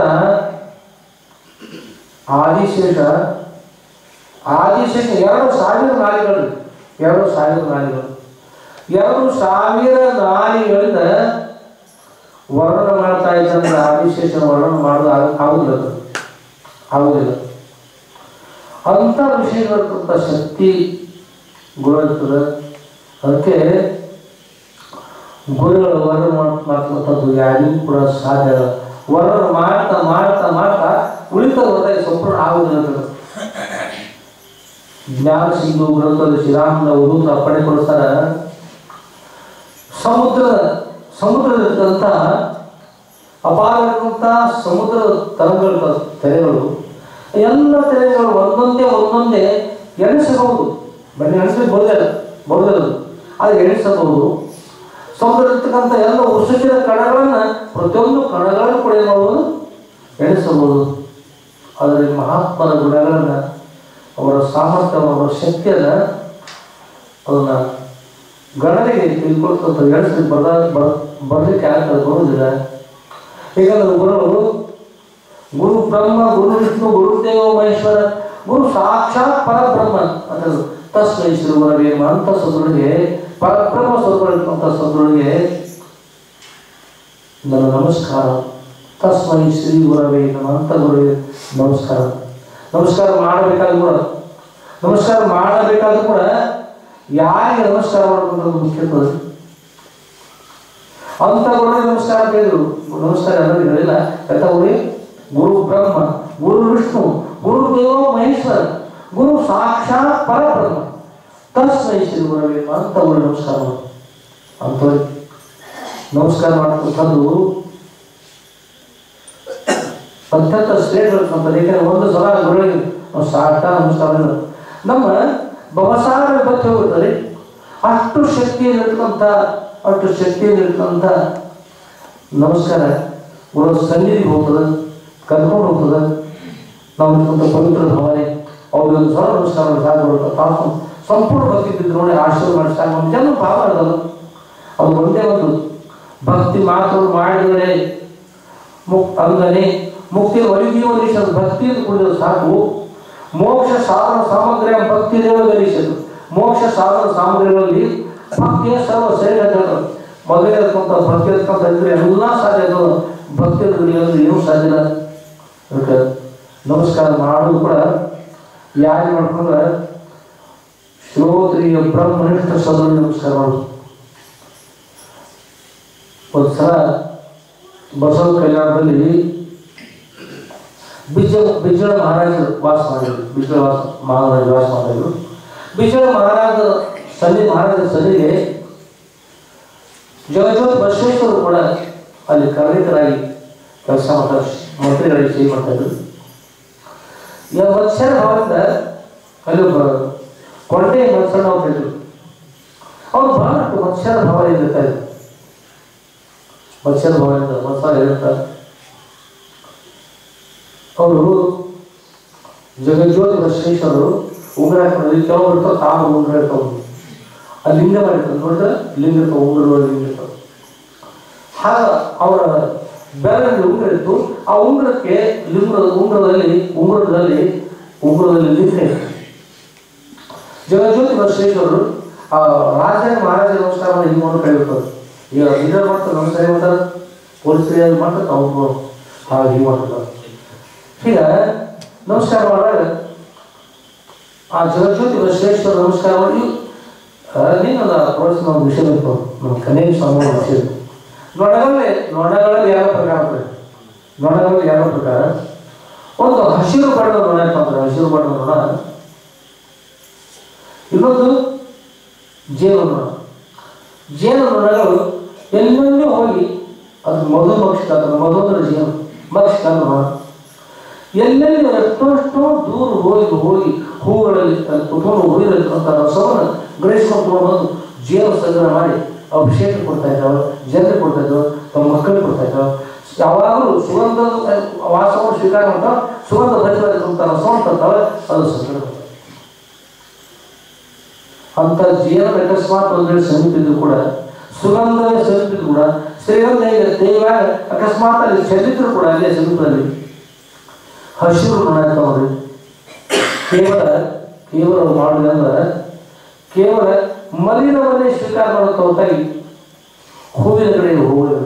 ಆದಿಶೇಷ ಆದಿಶೇಷ ಎರಡು ಸಾವಿರ ನಾಲಿಗಳು ಎರಡು ಸಾವಿರ ನಾಲಿಗಳು ಎರಡು ಸಾವಿರ ನಾಲಿಗಳಿಂದ ವರ್ಣನೆ ಮಾಡ್ತಾ ಇದ್ದಂದ್ರೆ ಆದಿಶೇಷನ ವರ್ಣನೆ ಮಾಡೋದು ಆಗ- ಆಗುದಿಲ್ಲ ಅದು. ಆಗುದಿಲ್ಲ ಅಂಥ ವಿಷಯಗಳಿರ್ತಂಥ ಶಕ್ತಿ ಗುಣ ಇರ್ತದೆ ಅದಕ್ಕೆ ಗುರುಗಳ ವರ್ಣನೆ ಮಾಡ್- ಮಾಡ್ತಕ್ಕಂಥದ್ದು ಯಾರಿಗೂ ಕೂಡ ಸಾಧ್ಯ ಇಲ್ಲ ವರ್ಣನೆ ಮಾಡ್ತಾ ಮಾಡ್ತಾ ಮಾಡ್ತಾ ಉಳಿತ ಹೊರತಾಗಿ ಸಂಪೂರ್ಣ ಆಗುದಿಲ್ಲ ಅಂತ ಜ್ಞಾನ ಸಿಂಧು ಗ್ರಂಥದಲ್ಲಿ ಶ್ರೀರಾಮನ ಓದುತ್ತ ಅಪ್ಪಣೆ ಕೊಡಿಸ್ತಾರ ಸಮುದ್ರ ಸಮುದ್ರದಲ್ಲಿರ್ತಂಥ ಅಪಾರವಾದಂಥ ಸಮುದ್ರ ತರಂಗಗಳ ತೆರೆಗಳು ಎಲ್ಲ ತೆರೆಗಳು ಒಂದೊಂದೇ ಒಂದೊಂದೇ ಎಣಿಸಬಹುದು ಬನ್ನಿ ಎಣಿಸಲಿಕ್ಕೆ ಬರೋದಿಲ್ಲ ಬರೋದಿಲ್ಲ ಅದು. ಅದು ಎಣಿಸಬಹುದು ಸಮುದ್ರದಲ್ಲಿರ್ತಕ್ಕಂಥ ಎಲ್ಲ ಉಸುಚಿನ ಕಣಗಳನ್ನು ಪ್ರತಿಯೊಂದು ಕಣಗಳನ್ನು ಕೂಡ ಏನು ಮಾಡ್ಬೋದು ಎಣಿಸಬಹುದು ಆದರೆ ಮಹಾತ್ಮರ ಗುಣಗಳನ್ನು ಅವರ ಸಾಮರ್ಥ್ಯ ಅವರ ಶಕ್ತಿಯನ್ನು ಅದನ್ನು ಗಣನೆಗೆ ತಿಳ್ಕೊಳ್ತಂತ ಎಣಿಸ್ಲಿಕ್ಕೆ ಬರ್ದ ಬರ್ ಬರಲಿಕ್ಕೆ ಆಗ್ತದೆ ಬರುವುದಿಲ್ಲ ಹೀಗಂದ್ರೆ ಗುರು ಗುರು ಬ್ರಹ್ಮ ಗುರು ವಿಷ್ಣು ಗುರುದೇವ ಮಹೇಶ್ವರ ಗುರು ಸಾಕ್ಷಾತ್ ಪರಬ್ರಹ್ಮ ಅಂತಂದ್ರು ತಸ್ಮೈ ಶ್ರೀ ಗುರವೇ ಅಂತ ಸದ್ರುಳಿಗೆ ಪರಬ್ರಹ್ಮ ಸ್ವರೂಪ ಸದ್ರುಳಿಗೆ ನನ್ನ ನಮಸ್ಕಾರ ತಸ್ಮೈ ಶ್ರೀ ಗುರವೇ ಅಂತ ಗುರುವಿಗೆ ನಮಸ್ಕಾರ ನಮಸ್ಕಾರ ಮಾಡಬೇಕಾದ್ರೂ ಕೂಡ ನಮಸ್ಕಾರ ಮಾಡಬೇಕಾದ್ರೂ ಕೂಡ ಯಾರಿಗೆ ನಮಸ್ಕಾರ ಮಾಡಬೇಕು ಮುಖ್ಯ ಇರ್ತದೆ ಅಂತ ಗುರುವಿಗೆ ನಮಸ್ಕಾರ ಹೇಳಿದ್ರು ನಮಸ್ಕಾರ ಎಲ್ಲರಿಗೂ ಹೇಳಿಲ್ಲ ಎಂತ ಗುರಿ ಗುರು ಬ್ರಹ್ಮ ಗುರು ವಿಷ್ಣು ಗುರು ದೇವ ಮಹೇಶ್ವರ ಗುರು ಸಾಕ್ಷಾತ್ ಪರಬ್ರಹ್ಮ ತಸ್ಮೈ ಶ್ರೀ ಗುರವೇ ಅಂತ ಗುರು ನಮಸ್ಕಾರ ಮಾಡು ಅಂಥವ್ರಿಗೆ ನಮಸ್ಕಾರ ಮಾಡ್ತಕ್ಕಂಥದ್ದು ಅತ್ಯಂತ ಶ್ರೇಷ್ಠ ಇರ್ತಕ್ಕಂಥದ್ದು ಏಕೆಂದ್ರೆ ಒಂದು ಸಲ ಗುರುವಿಗೆ ನಾವು ಸಾಟ ನಮಸ್ಕಾರ ಮಾಡಿದ್ರು. ನಮ್ಮ ಭವಸಾರ ಬತ್ತಿ ಹೋಗುತ್ತದೆ ಅಷ್ಟು ಶಕ್ತಿಯಲ್ಲಿರ್ತಕ್ಕಂಥ ಅಷ್ಟು ಶಕ್ತಿಯಲ್ಲಿರ್ತಕ್ಕಂಥ ನಮಸ್ಕಾರ ಗುರು ಸನ್ನಿಧಿಗೆ ಹೋಗ್ತದೆ ಕರ್ಕೊಂಡು ಹೋಗ್ತದೆ ನಾವು ಇರ್ತಕ್ಕಂಥ ಪವಿತ್ರ ಭಾವನೆ ಅವ್ರಿಗೆ ಒಂದು ಸಲ ನಮಸ್ಕಾರ ಮಾಡಿ ಸಾಕು ಬರುತ್ತೆ ಪಾಪ ಸಂಪೂರ್ಣ ಭಕ್ತಿ ಬಿದ್ದು ನೋಡಿ ಆಶೀರ್ವಾದ ಮಾಡಿ ಸಾಕು ಒಂದು ಜನ ಭಾವ ಇರೋದು ಅದು ಒಂದೇ ಒಂದು ಭಕ್ತಿ ಮಾತುಗಳು ಮಾಡಿದರೆ ಮುಕ್ ಅಂದರೆ ಮುಕ್ತಿ ಒಲಿದೀವ ಗರಿಸದು ಭಕ್ತಿಯನ್ನು ಕುಡಿದು ಸಾಕು ಮೋಕ್ಷ ಸಾಧನ ಸಾಮಗ್ರಿಯ ಭಕ್ತಿ ದೇವ ಗರಿಸದು ಮೋಕ್ಷ ಸಾಧನ ಸಾಮಗ್ರಿಗಳಲ್ಲಿ ಭಕ್ತಿಯ ಸರ್ವ ಶ್ರೇಷ್ಠ ಮೊದಲೇ ಇರ್ತಕ್ಕಂಥ ಭಕ್ತಿ ಇರ್ತಕ್ಕಂಥ ಇದ್ರೆ ಎಲ್ಲ ಸಾಧ್ಯ ಅದು ಭಕ್ತಿ ದುಡಿಯೋದು ಏನೂ ಸಾಧ್ಯ ಇಲ್ಲ ಅದಕ್ಕೆ ನಮಸ್ಕಾರ ಮಾಡೋದು ಕೂಡ ಯಾರು ಮಾಡ್ಕೊಂಡ್ರೆ ಶ್ರೋತ್ರಿಯ ಬ್ರಹ್ಮನಿಷ್ಠ ಸದನ ನಮಸ್ಕಾರ ಮಾಡೋದು ಒಂದು ಸಲ ಬಸವ ಕಲ್ಯಾಣದಲ್ಲಿ ಬಿಜ ಬಿಜ್ಜಳ ಮಹಾರಾಜರು ವಾಸ ಮಾಡಿದ್ರು ಬಿಜ್ಜಳ ವಾಸ ಮಹಾರಾಜ ವಾಸ ಮಾಡಿದ್ರು ಬಿಜ್ಜಳ ಮಹಾರಾಜ ಸನ್ನಿ ಮಹಾರಾಜರ ಸನ್ನಿಗೆ ಜಗಜ್ಯೋತಿ ಬಸವೇಶ್ವರರು ಕೂಡ ಅಲ್ಲಿ ಕರ್ಣಿಕರಾಗಿ ಕೆಲಸ ಮಾಡ್ತಾರೆ ಮಂತ್ರಿಗಳಿಗೆ ಸೇವೆ ಮಾಡ್ತಾ ಇದ್ರು ಈ ವತ್ಸರ ಭಾವದಿಂದ ಅಲ್ಲಿ ಒಬ್ಬ ಕೊಂಡೆ ಮತ್ಸಣ್ಣ ಅವ್ರು ಇದ್ರು ಅವ್ರು ಬಹಳಷ್ಟು ಮನುಷ್ಯರ ಭಾವನೆ ಇರ್ತಾರೆ ಮನುಷ್ಯರ ಭಾವನೆಯಿಂದ ಮನುಷ್ಯ ಹೇಳ್ತಾರೆ ಅವರು ಜಗಜ್ಯೋತಿ ಬಸವೇಶ್ವರರು ಉಂಗುರ ಹಾಕೊಂಡು ಕೆಲವರು ಇರ್ತಾವೆ ತಾವು ಉಂಗುರ ಇರ್ತಾವೆ ಆ ಲಿಂಗ ಮಾಡಿರ್ತಾರೆ ನೋಡಿದ್ರೆ ಲಿಂಗ ಇರ್ತಾವೆ ಉಂಗುರ ಲಿಂಗ ಇರ್ತಾವೆ ಹಾಗ ಅವರ ಬೆರಳಿಗೆ ಉಂಗುರ ಇತ್ತು ಆ ಉಂಗುರಕ್ಕೆ ಲಿಂಗದ ಉಂಗುರದಲ್ಲಿ ಉಂಗುರದಲ್ಲಿ ಉಂಗುರದಲ್ಲಿ ಲಿಂಗ ಇತ್ತು ಜಗಜ್ಯೋತಿ ಬಸವೇಶ್ವರರು ಆ ರಾಜ ಮಹಾರಾಜ ನಮಸ್ಕಾರ ಮಾಡಿ ಹಿಂಗೆ ಮಾಡಿ ಕೈಬಿಡ್ತಾರೆ ಈಗ ಲೀಡರ್ ಮಾಡ್ತಾರೆ ನಮಸ್ಕಾರ ಮಾಡ್ತಾರೆ ಪೊಲೀಸರು ಮಾಡ್ತಾರೆ ಅವ್ರು ಹಾಗೆ ಹಿಂಗೆ ಮಾಡ್ತಾರೆ ಈಗ ನಮಸ್ಕಾರ ಮಾಡಿದಾಗ ಆ ಜಗಜ್ಯೋತಿ ಬಸವೇಶ್ವರ ನಮಸ್ಕಾರ ಮಾಡಿ ನೀನಲ್ಲ ಪ್ರೋತ್ಸಾಹ ಒಂದು ವಿಷಯ ಬೇಕು ನಮ್ಮ ಕನೇಶ ಸ್ವಾಮಿ ವಿಷಯ ನೊಣಗಳಲ್ಲಿ ನೊಣಗಳಲ್ಲಿ ಯಾವ ಪ್ರಕಾರ ಆಗ್ತದೆ ನೊಣಗಳಲ್ಲಿ ಯಾವ ಪ್ರಕಾರ ಒಂದು ಹಸಿರು ಬಣ್ಣದ ನೊಣ ಇರ್ತಂದ್ರೆ ಹಸಿರು ಬಣ್ಣದ ನೊಣ ಇನ್ನೊಂದು ಜೇನು ನೊಣ ಜೇನು ನೊಣಗಳು ಎಲ್ಲೆಲ್ಲೂ ಹೋಗಿ ಅದು ಮಧು ಮಕ್ಷಿತ ಅದು ಮಧು ಅಂದ್ರೆ ಜೇನು ಮಕ್ಷಿತ ಅಂದ್ರೆ ನೊಣ ಎಲ್ಲೆಲ್ಲಿ ಎಷ್ಟೋ ದೂರ ಹೋಗಿ ಹೋಗಿ ಹೂಗಳಲ್ಲಿ ಕುತ್ಕೊಂಡು ಹೂವಿರತಕ್ಕಂಥ ರಸವನ್ನು ಗ್ರಹಿಸ್ಕೊಂಡು ಬಂದು ಜೇನು ಸಂಗ್ರಹ ಮಾಡಿ ಅಭಿಷೇಕ ಕೊಡ್ತಾ ಇದ್ದಾವೆ ಜನರಿಗೆ ಕೊಡ್ತಾ ಇದ್ದಾವೆ ತಮ್ಮ ಮಕ್ಕಳಿಗೆ ಕೊಡ್ತಾ ಇದ್ದಾವೆ ಯಾವಾಗಲೂ ಸುಗಂಧ ವಾಸವನ್ನು ಸ್ವೀಕಾರ ಮಾಡ್ತಾವೆ ಸುಗಂಧ ಭರಿತಕ್ಕಂಥ ರಸವನ್ನು ತರ್ತಾವೆ ಅದು ಸಂಗ್ರಹ ಮಾಡ್ತಾವೆ ಅಂತ ಜೇನು ಅಕಸ್ಮಾತ್ ಒಂದು ವೇಳೆ ಸಮೀಪಿದ್ರು ಕೂಡ ಸುಗಂಧವೇ ಸಮೀಪಿದ್ರು ಕೂಡ ಶ್ರೀಗಂಧ ದೇವಾಗ ಅಕಸ್ಮಾತ್ ಅಲ್ಲಿ ಚೆಲ್ಲಿದ್ರು ಕೂಡ ಅಲ್ಲೇ ಸಮೀಪದಲ್ಲಿ ಹಸಿರು ನೋಡ್ತಾವ್ರಿ ಕೇವಲ ಕೇವಲ ಮಾಡುವುದಂದ್ರೆ ಕೇವಲ ಮಲಿನವನ್ನೇ ಸ್ವೀಕಾರ ಮಾಡುತ್ತ ಹೊತ್ತಾಗಿ ಹೂವಿನ ಕಡೆ ಹೋಗುವುದು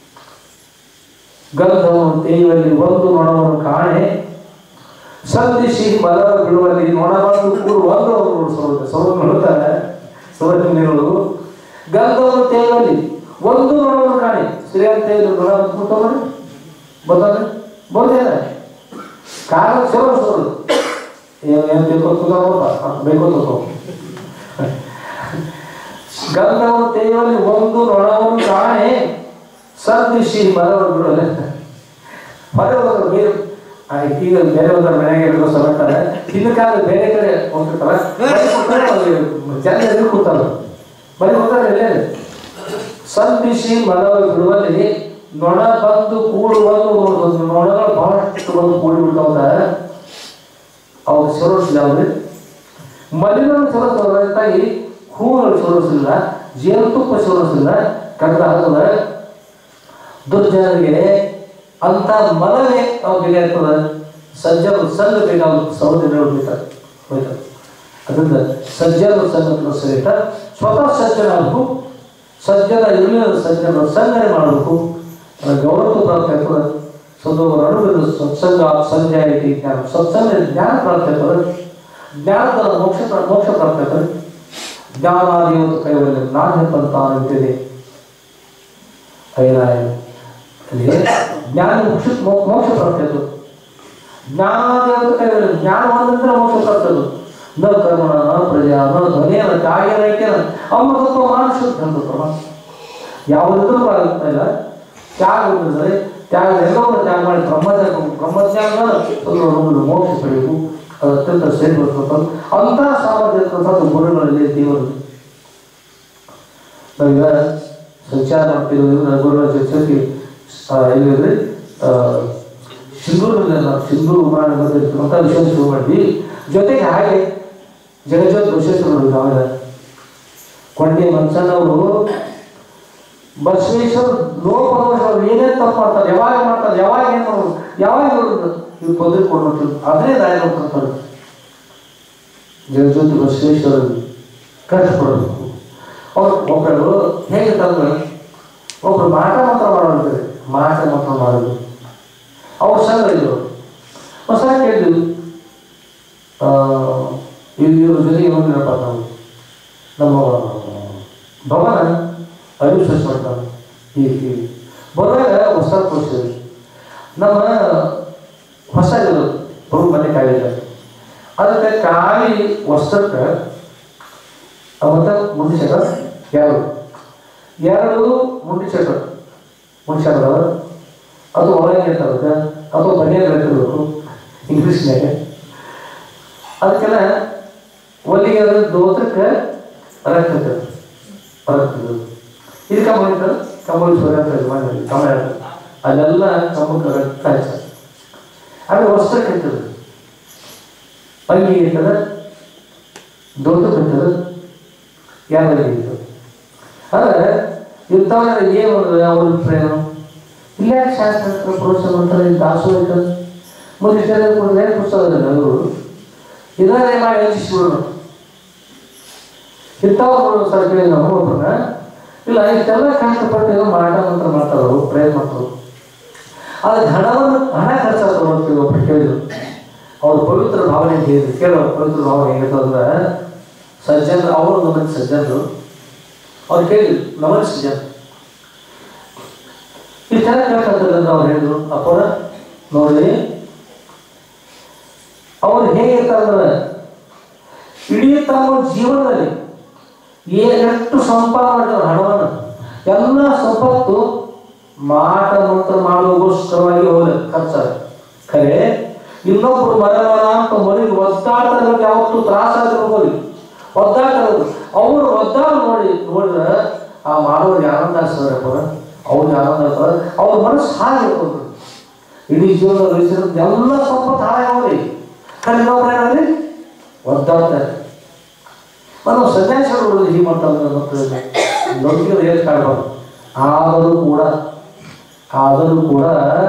ಗಂಧವನ್ನು ತೇಯುವಲ್ಲಿ ಒಂದು ನೊಣವನ್ನು ಕಾಣೆ ಸಂದಿಸಿ ಬಲವ ಬಿಡುವಲ್ಲಿ ನೊಣ ಬಂದು ಕೂರು ಒಂದು ಸೌದ ಸೌದ ನೋಡುತ್ತಾರೆ ಸೌರಗಳು ಗಂಧವನ್ನು ತೇಯುವಲ್ಲಿ ಒಂದು ನೊಣವನ್ನು ಕಾಣೆ ಶ್ರೀಯಂತ ತೇಯ್ದು ನೊಣ ಬಂದು ಕೂತವ್ರಿ ಬಂದ್ರೆ ಬಂದೇನ ಕಾರಣ ಸೇವ ಸೋರು ಏನು ತಿಳ್ಕೊತಪ್ಪ ಬೇಕು ತಗೋ ಗಂಧವನ್ನು ತೇಯುವಲ್ಲಿ ಒಂದು ನೊಣವನ್ನು ಕಾಣೆ ಸದ್ದಿಸಿ ಮರವನ್ನು ಬಿಡೋಲ್ಲ ಹೊರ ಹೋದ್ರೆ ಬೇರೆ ಆ, ಈಗ ಬೇರೆ ಹೋದ್ರೆ ಮನೆಗೆ ಹಿಡ್ಕೊ ಸಲತಾರೆ ಇನ್ನು ಕಾಲ ಬೇರೆ ಕಡೆ ಹೋಗ್ತಿರ್ತಾರ ಜನ ಎದುರು ಕೂತಾರ ಬರೀ ಹೋಗ್ತಾರೆ ಎಲ್ಲೇ ಸಂದಿಸಿ ಮರವ ಬಿಡುವಲ್ಲಿ ನೊಣ ಬಂದು ಕೂಡುವುದು ನೋಡ್ಬೋದು ನೊಣಗಳು ಬಹಳಷ್ಟು ಬಂದು ಕೂಡಿ ಬಿಡ್ತಾವ ಅವು ಸೊರಸಿಲ್ಲ ಅವ್ರಿ ಮಲಿನನ್ನು ಸೊರಸೋದಾಗಿ ಹೂಗಳು ಸೊರಸಿಲ್ಲ ಜೇನುತುಪ್ಪ ಸೊರಸಿಲ್ಲ ಕಡ್ದ ಹಾಕದ ದುರ್ಜನರಿಗೆ ಅಂತ ಮಲವೇ ಅವ್ರಿಗೆ ಇರ್ತದ ಸಜ್ಜನ ಸಂಘ ಬೇಕಾದ ಸಹೋದರರು ಹೋಗ್ತಾರೆ ಹೋಯ್ತಾರೆ ಅದರಿಂದ ಸಜ್ಜನ ಸಂಘ ಸಹಿತ ಸ್ವತಃ ಸಜ್ಜನಾಗಬೇಕು ಸಜ್ಜನ ಇರಲಿಲ್ಲ ಸಜ್ಜನ ಸಂಘನೆ ಮಾಡಬೇಕು ಅದರ ಗೌರವ ಪ್ರಾಪ್ತಿ ಆಗ್ತದೆ ಸದೋವರ ಅನುಭವ ಸತ್ಸಂಗ ಸಂಜಯ ಇತಿ ಜ್ಞಾನ ಸತ್ಸಂಗ ಜ್ಞಾನ ಪ್ರಾಪ್ತಿ ಆಗ್ತದೆ ಜ್ಞಾನದ ಮೋಕ್ಷ ಪ್ರ- ಮೋಕ್ಷ ಪ್ರಾಪ್ತಿ ಆಗ್ತದೆ ಜ್ಞಾನಾದಿವತ್ತು ಕೈವಲ್ಯ ನಾಣ್ಯ ಪಂಥ ಅಂತಿದೆ ಕೈಲಾಯ ಅಲ್ಲಿ ಜ್ಞಾನ ಮೋಕ್ಷ ಮೋ- ಮೋಕ್ಷ ಪ್ರಾಪ್ತಿ ಆಗ್ತದೆ ಜ್ಞಾನಾದಿವತ್ತು ಕೈವಲ್ಯ ಜ್ಞಾನ ಒಂದಂದ್ರೆ ಮೋಕ್ಷ ಪ್ರಾಪ್ತಿ ಆಗ್ತದೆ ನ ಕರ್ಮಣ ನ ಪ್ರಜಾ ನ ಧ್ವನಿಯನ ಕಾರ್ಯನ ಐಕ್ಯನ ಅಮೃತತ್ವ ಮಾನಶುದ್ಧ ಅಂತ ಯಾವುದಿದ್ರೂ ಆಗುತ್ತಾ ಇಲ್ಲ ತ್ಯಾಗ ಅಂದರೆ ತ್ಯಾಗ ಎಲ್ಲವನ್ನು ತ್ಯಾಗ ಮಾಡಿ ಬ್ರಹ್ಮಜ್ಞಾನ ಬ್ರಹ್ಮಜ್ಞಾನ ಒಂದು ಮೋಕ್ಷ ಪಡೆಯಬೇಕು ಅದು ಅತ್ಯಂತ ಶ್ರೇಷ್ಠ ಬರ್ತದೆ ಅಂತಹ ಸಾಮರ್ಥ್ಯ ಇರ್ತಕ್ಕಂಥದ್ದು ಗುರುಗಳಲ್ಲಿ ದೇವರು ನಾವೀಗ ಸಂಚಾರ ಮಾಡ್ತಿರೋದ್ರಿಂದ ಗುರುಗಳ ಚರ್ಚೆಗೆ ಎಲ್ಲಿದ್ರೆ ಸಿಂಧೂರಲ್ಲಿ ನಾವು ಸಿಂಧೂರು ಉಮಾನ ಬಂದಿರ್ತಕ್ಕಂಥ ವಿಷಯ ಶುರು ಮಾಡಿದ್ವಿ ಜೊತೆಗೆ ಹಾಗೆ ಜಗಜ್ಯೋತಿ ಬಸವೇಶ್ವರರು ನಾವೆಲ್ಲ ಕೊಂಡೆ ಮಂಚನವರು ಬಸವೇಶ್ವರ ಲೋಪದೋಷರು ಏನೇನು ತಪ್ಪು ಮಾಡ್ತಾರೆ ಯಾವಾಗ ಮಾಡ್ತಾರೆ ಯಾವಾಗ ಏನು ಮಾಡೋದು ಯಾವಾಗ ಇವ್ರು ಇವ್ರು ತೊಂದರೆ ಕೊಡ್ಬೇಕು ಅದನ್ನೇ ದಾರಿ ನೋಡ್ಕೊಂತಾರೆ ಜಗಜ್ಯೋತಿ ಬಸವೇಶ್ವರರು ಕಷ್ಟಪಡಬೇಕು ಅವ್ರು ಒಬ್ಬರು ಹೇಗೆ ತಂದ್ರೆ ಒಬ್ರು ಮಾಟ ಮಾತ್ರ ಮಾಡೋದು ಮಾಟ ಮಾತ್ರ ಮಾಡೋದು ಅವ್ರ ಸಂಘ ಇದ್ರು ಹೊಸ ಕೇಳಿದ್ವಿ ಇವ್ರ ಇವ್ರ ಜೊತೆಗೆ ಬಂದಿರಪ್ಪ ನಾವು ನಮ್ಮ ಭವನ ಅನುಸರಿಸಿ ಮಾಡ್ತಾನೆ ಈ ಈ ಬರುವಾಗ ಹೊಸ ತೋರಿಸಿದ್ವಿ ನಮ್ಮ ಹೊಸ ಇರೋದು ಬರು ಮನೆ ಕಾಯಿಲ್ಲ ಅದಕ್ಕೆ ಕಾಯಿ ವಸ್ತ್ರಕ್ಕೆ ಮತ್ತು ಮುಂಡಿ ಚಕ್ರ ಎರಡು ಎರಡು ಮುಂಡಿ ಚಕ್ರ ಮುಂಡಿ ಚಕ್ರ ಅದು ಒಳಗೆ ಇರ್ತದೆ ಅದು ಮನೆಯಲ್ಲಿ ಇರ್ತಿರ್ಬೇಕು ಇಂಗ್ಲೀಷ್ನಾಗೆ ಅದಕ್ಕೆಲ್ಲ ಒಲಿಗೆ ಅದ್ರ ದೋತ್ರಕ್ಕೆ ರಕ್ತ ಇರ್ತದೆ ಬರುತ್ತಿದ್ದು ಇದು ಕಂಬಳಿತ ಕಂಬಳೇಶ್ವರ ಅಂತ ಇದು ಮಾಡಿ ಕಮಲ ಅಲ್ಲೆಲ್ಲ ಕಮ್ಮಕ್ಕೆ ರಕ್ತ ಹಚ್ಚ ಆಮೇಲೆ ವಸ್ತ್ರ ಕೆತ್ತದ ಅಂಗಿ ಇರ್ತದ ದೊಡ್ಡ ಬಿಟ್ಟದ ಯಾವಾಗ ಇತ್ತು ಆದರೆ ಇಂಥವ್ರ ಏನು ಅವ್ರ ಪ್ರೇಮ ಇಲ್ಲ ಶಾಸ್ತ್ರ ಪುರುಷ ಮಂತ್ರ ದಾಸೋಹ ಮುಂದೆ ಕೊಡದೆ ಪುಸ್ತಕದಲ್ಲಿ ಅವರು ಇದನ್ನೇ ಮಾಡಿ ಹಂಚಿಸ್ಬಿಡೋಣ ಇಂಥವ್ರು ಸರ್ ಕೇಳಿ ನಾವು ಒಬ್ಬರನ್ನ ಇಲ್ಲ ಇಷ್ಟೆಲ್ಲ ಕಷ್ಟಪಟ್ಟು ಏನೋ ಮಾರಾಟ ಮಂತ್ರ ಮಾಡ್ತಾರವರು ಪ್ರಯತ್ನ ಮಾಡ್ತಾರೆ ಆದರೆ ಹಣವನ್ನು ಹಣ ಖರ್ಚಾಗ್ತದೆ ಅಂತ ಒಬ್ಬರು ಕೇಳಿದ್ರು ಅವ್ರ ಪವಿತ್ರ ಭಾವನೆ ಹೇಳಿದ್ರು ಕೇಳೋ ಪವಿತ್ರ ಭಾವನೆ ಹೇಗಿತ್ತು ಅಂದ್ರೆ ಸಜ್ಜನರು ಅವರು ನಮಗೆ ಸಜ್ಜನರು ಅವ್ರು ಕೇಳಿದ್ರು ನಮಗೆ ಸಜ್ಜನ ಇಷ್ಟೆಲ್ಲ ಕೇಳ್ತಾರೆ ಅಂತ ಅವ್ರು ಹೇಳಿದ್ರು ಅಪ್ಪರ ನೋಡಿ ಅವ್ರು ಹೇಗಿರ್ತಾರಂದ್ರೆ ಇಡೀ ತಮ್ಮ ಜೀವನದಲ್ಲಿ ಎಷ್ಟು ಸಂಪಾದನೆ ಮಾಡಿದ್ರು ಹಣವನ್ನು ಎಲ್ಲ ಸಂಪತ್ತು ಮಾಟ ಮಂತ್ರ ಮಾಡುವಗೋಸ್ಕರವಾಗಿ ಹೋದ ಖರ್ಚ ಖರೆ ಇನ್ನೊಬ್ರು ಮರ ಮರ ಅಂತ ಮರಿಗೆ ಒದ್ದಾಡ್ತಾರೆ ಯಾವತ್ತೂ ತ್ರಾಸ ಹೋಗಿ ಒದ್ದಾಡ್ತಾರೆ ಅವರು ಒದ್ದಾಡ ನೋಡಿ ನೋಡಿದ್ರೆ ಆ ಮಾಡೋರಿಗೆ ಆನಂದ ಆಗ್ತದೆ ಅವ್ರಿಗೆ ಆನಂದ ಆಗ್ತದೆ ಅವ್ರ ಮನಸ್ಸು ಹಾಗೆ ಇರ್ಬೋದು ಇಡೀ ಜೀವನ ವಹಿಸಿರೋದು ಎಲ್ಲ ಸಂಪತ್ತು ಹಾಳಾಗವ್ರಿ ಖರೆ ಇನ್ನೊಬ್ರು ಏನಾದ್ರಿ ಒದ್ದಾಡ್ತಾರೆ ನಾನು ಸನ್ಯಾಸಿಗಳು ಹೀಗೆ ಮಾಡ್ತಾರೆ ಮತ್ತು ನಂಬಿಕೆ ಏನು ಕಾಣಬಾರ್ದು ಆದರೂ ಕೂಡ ಆದರೂ ಕೂಡ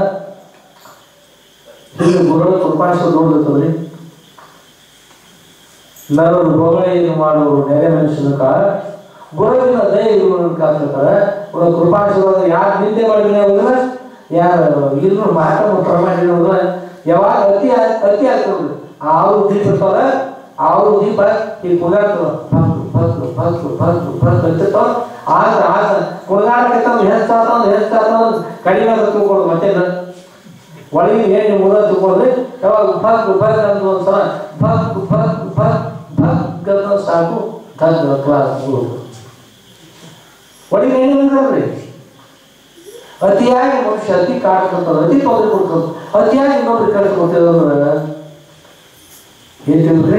ಇಲ್ಲಿ ಗುರುಗಳ ಕೃಪಾಶ ನೋಡಿರ್ತದ್ರಿ ನರರು ಹೊಗಳೆಯನ್ನು ಮಾಡುವರು ನೆರೆ ಮನುಷ್ಯನಕ ಗುರುವಿನ ದಯ ಇರುವುದನ್ನು ಕಾತಿರ್ತಾರೆ ಒಂದು ಕೃಪಾಶೀರ್ವಾದ ಯಾರು ನಿಂದೆ ಮಾಡಿದ್ರೆ ಹೋದ್ರೆ ಯಾರು ಇನ್ನು ಮಾಟ ಪ್ರಮಾಣ ಹೋದ್ರೆ ಯಾವಾಗ ಅತಿ ಆ- ಅತಿ ಆಗ್ತದೆ ಆರು ದೀಪ ಇರ್ತಾವ ಆರು ದೀಪ ಈ ಕುದಾಡ್ತವ ಭಕ್ತು ಭಕ್ತು ಭಕ್ತು ಭಕ್ತು ಭಕ್ತು ಅಂತಿರ್ತಾವ ಆಗ ಆಗ ಕುದಾಡಕ್ಕೆ ಹೆಚ್ಚಾತ ಹೆಚ್ಚಾತ ಕಡಿಮೆ ಅಂತ ತಿಳ್ಕೊಳ್ಳೋದು ಮತ್ತೆ ಒಳಗೆ ಏನು ಮುದ ತಿಳ್ಕೊಳ್ಳೋದು ಯಾವಾಗ ಭಕ್ ಭಕ್ ಅಂತ ಒಂದ್ಸಲ ಭಕ್ ಭಕ್ ಭಕ್ ಭಕ್ ಅಂತ ಸಾಕು ಧಗ್ ಕ್ಲಾಸ್ ಮುಗಿದು ಒಳಗೆ ಏನು ಇರಲ್ರಿ ಅತಿಯಾಗಿ ಮನುಷ್ಯ ಅತಿ ಕಾಡ್ಕೊಂತದ ಅತಿ ತೊಂದರೆ ಕೊಡ್ತದ ಅತಿಯಾಗಿ ಇನ್ನೊಬ್ರಿಗೆ ಕಳ್ಸ್ಕೊಡ್ತೇವೆ ಅಂದ್ರೆ ಏನ್ ತಿಳಿದ್ರಿ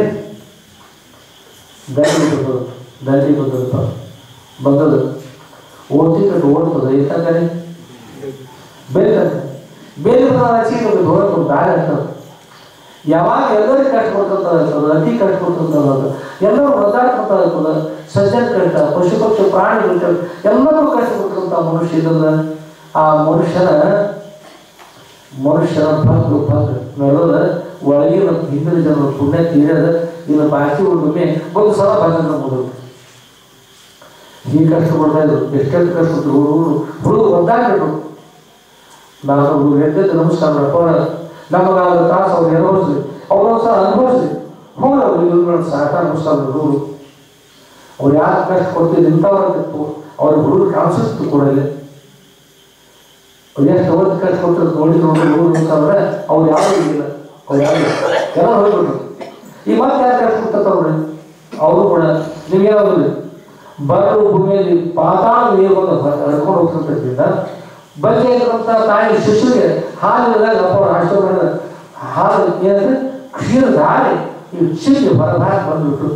ದಂಡಿ ಬಂದದ್ದು ದಂಡಿ ಬಂದದ್ದು ಬಂದದ್ದು ಓದಿ ಕಟ್ಟು ಓಡ್ತದ ಯಾಕಂದ್ರೆ ಬೇರೆ ಬೇರೆ ಹಚ್ಚಿ ದೂರ ದಾರಿ ಆಗ್ತದೆ ಯಾವಾಗ ಎಲ್ಲರಿಗೂ ಕಷ್ಟ ಕೊಡ್ತಂತ ಇರ್ತದೆ ಅತಿ ಕಷ್ಟ ಕೊಡ್ತಂತ ಇರ್ತದೆ ಎಲ್ಲರೂ ಒದ್ದಾಡ್ಕೊಂತ ಇರ್ತದೆ ಸಜ್ಜನ ಕಷ್ಟ ಪಶು ಪಕ್ಷಿ ಪ್ರಾಣಿಗಳ ಕಷ್ಟ ಎಲ್ಲರೂ ಕಷ್ಟ ಕೊಡ್ತಂತ ಮನುಷ್ಯ ಇದ್ದದ ಆ ಮನುಷ್ಯನ ಮನುಷ್ಯನ ಭಕ್ತು ಭಕ್ತ ನೋಡೋದ ಒಳಗಿನ ಹಿಂದಿನ ಜನರು ಪುಣ್ಯ ತೀರದ ಇನ್ನು ಬಾಕಿ ಉಳಿಮೆ ಒಂದು ಸಲ ಬಂದ ಮುಗಿದು ಹೀಗೆ ಕಷ್ಟ ಕೊಡ್ತಾ ಇದ್ರು ಎಷ್ಟೆಷ್ಟು ಕಷ್ಟ ಕೊಟ್ಟರು ಹುಡುಗರು ಹುಡುಗರು ಒದ್ದಾಡ್ಬಿಟ್ರು ನಾವು ಎದ್ದದ್ದು ನಮಸ್ಕಾರ ಮಾಡ್ಕೊಂಡ ನಮಗೆ ಆದ ತಾಸು ಅವ್ರು ಅನುಭವಿಸ್ಲಿ ಅವ್ರು ಸಹ ಅನುಭವಿಸ್ಲಿ ಹೋಗಿ ಅವ್ರು ಇವ್ರುಗಳನ್ನ ಸಾಕ ನಮಸ್ಕಾರ ಹುಡುಗರು ಅವ್ರು ಯಾರು ಕಷ್ಟ ಕೊಡ್ತಿದ್ದು ಇಂಥವ್ರಂತಿತ್ತು ಅವ್ರ ಹುಡುಗರು ಕಾಣಿಸುತ್ತೆ ಕೂಡ ಇಲ್ಲಿ ಅವ್ರು ಎಷ್ಟು ಓದಿ ಕಷ್ಟ ಕೊಟ್ಟರು ನೋಡಿ ನೋಡಿ ಹುಡುಗರು ಅಂತಂದ್ರೆ ಅವ್ರು ಯಾರು ಇಲ್ಲ ಅವ್ರು ಯಾರು ಎಲ್ಲ ಹೋಗ್ಬಿಟ್ರು ಈ ಮತ್ತೆ ಯಾರು ಕಷ್ಟ ಕೊಡ್ತಾರೆ ಅವರು ಕೂಡ ನಿಮ್ಗೇನಾದ್ರು ಬರಡು ಭೂಮಿಯಲ್ಲಿ ಪಾತಾಳ ನೀರು ಬಂದು ಹರ್ಕೊಂಡು ಹೋಗ್ತಿದ್ದರಿಂದ ಬಗ್ಗೆ ಇರುವಂತ ತಾಯಿ ಶಿಶುವಿಗೆ ಹಾಲು ಇಲ್ಲದಾಗ ಅಪ್ಪ ಅವ್ರು ಹಾಸ್ಟೆಲ್ ಮಾಡಿದ ಹಾಲು ಏನಂದ್ರೆ ಕ್ಷೀರ ದಾರಿ ಈ ಚಿಕ್ಕಿ ಹೊರಭಾಗ ಬಂದ್ಬಿಟ್ಟು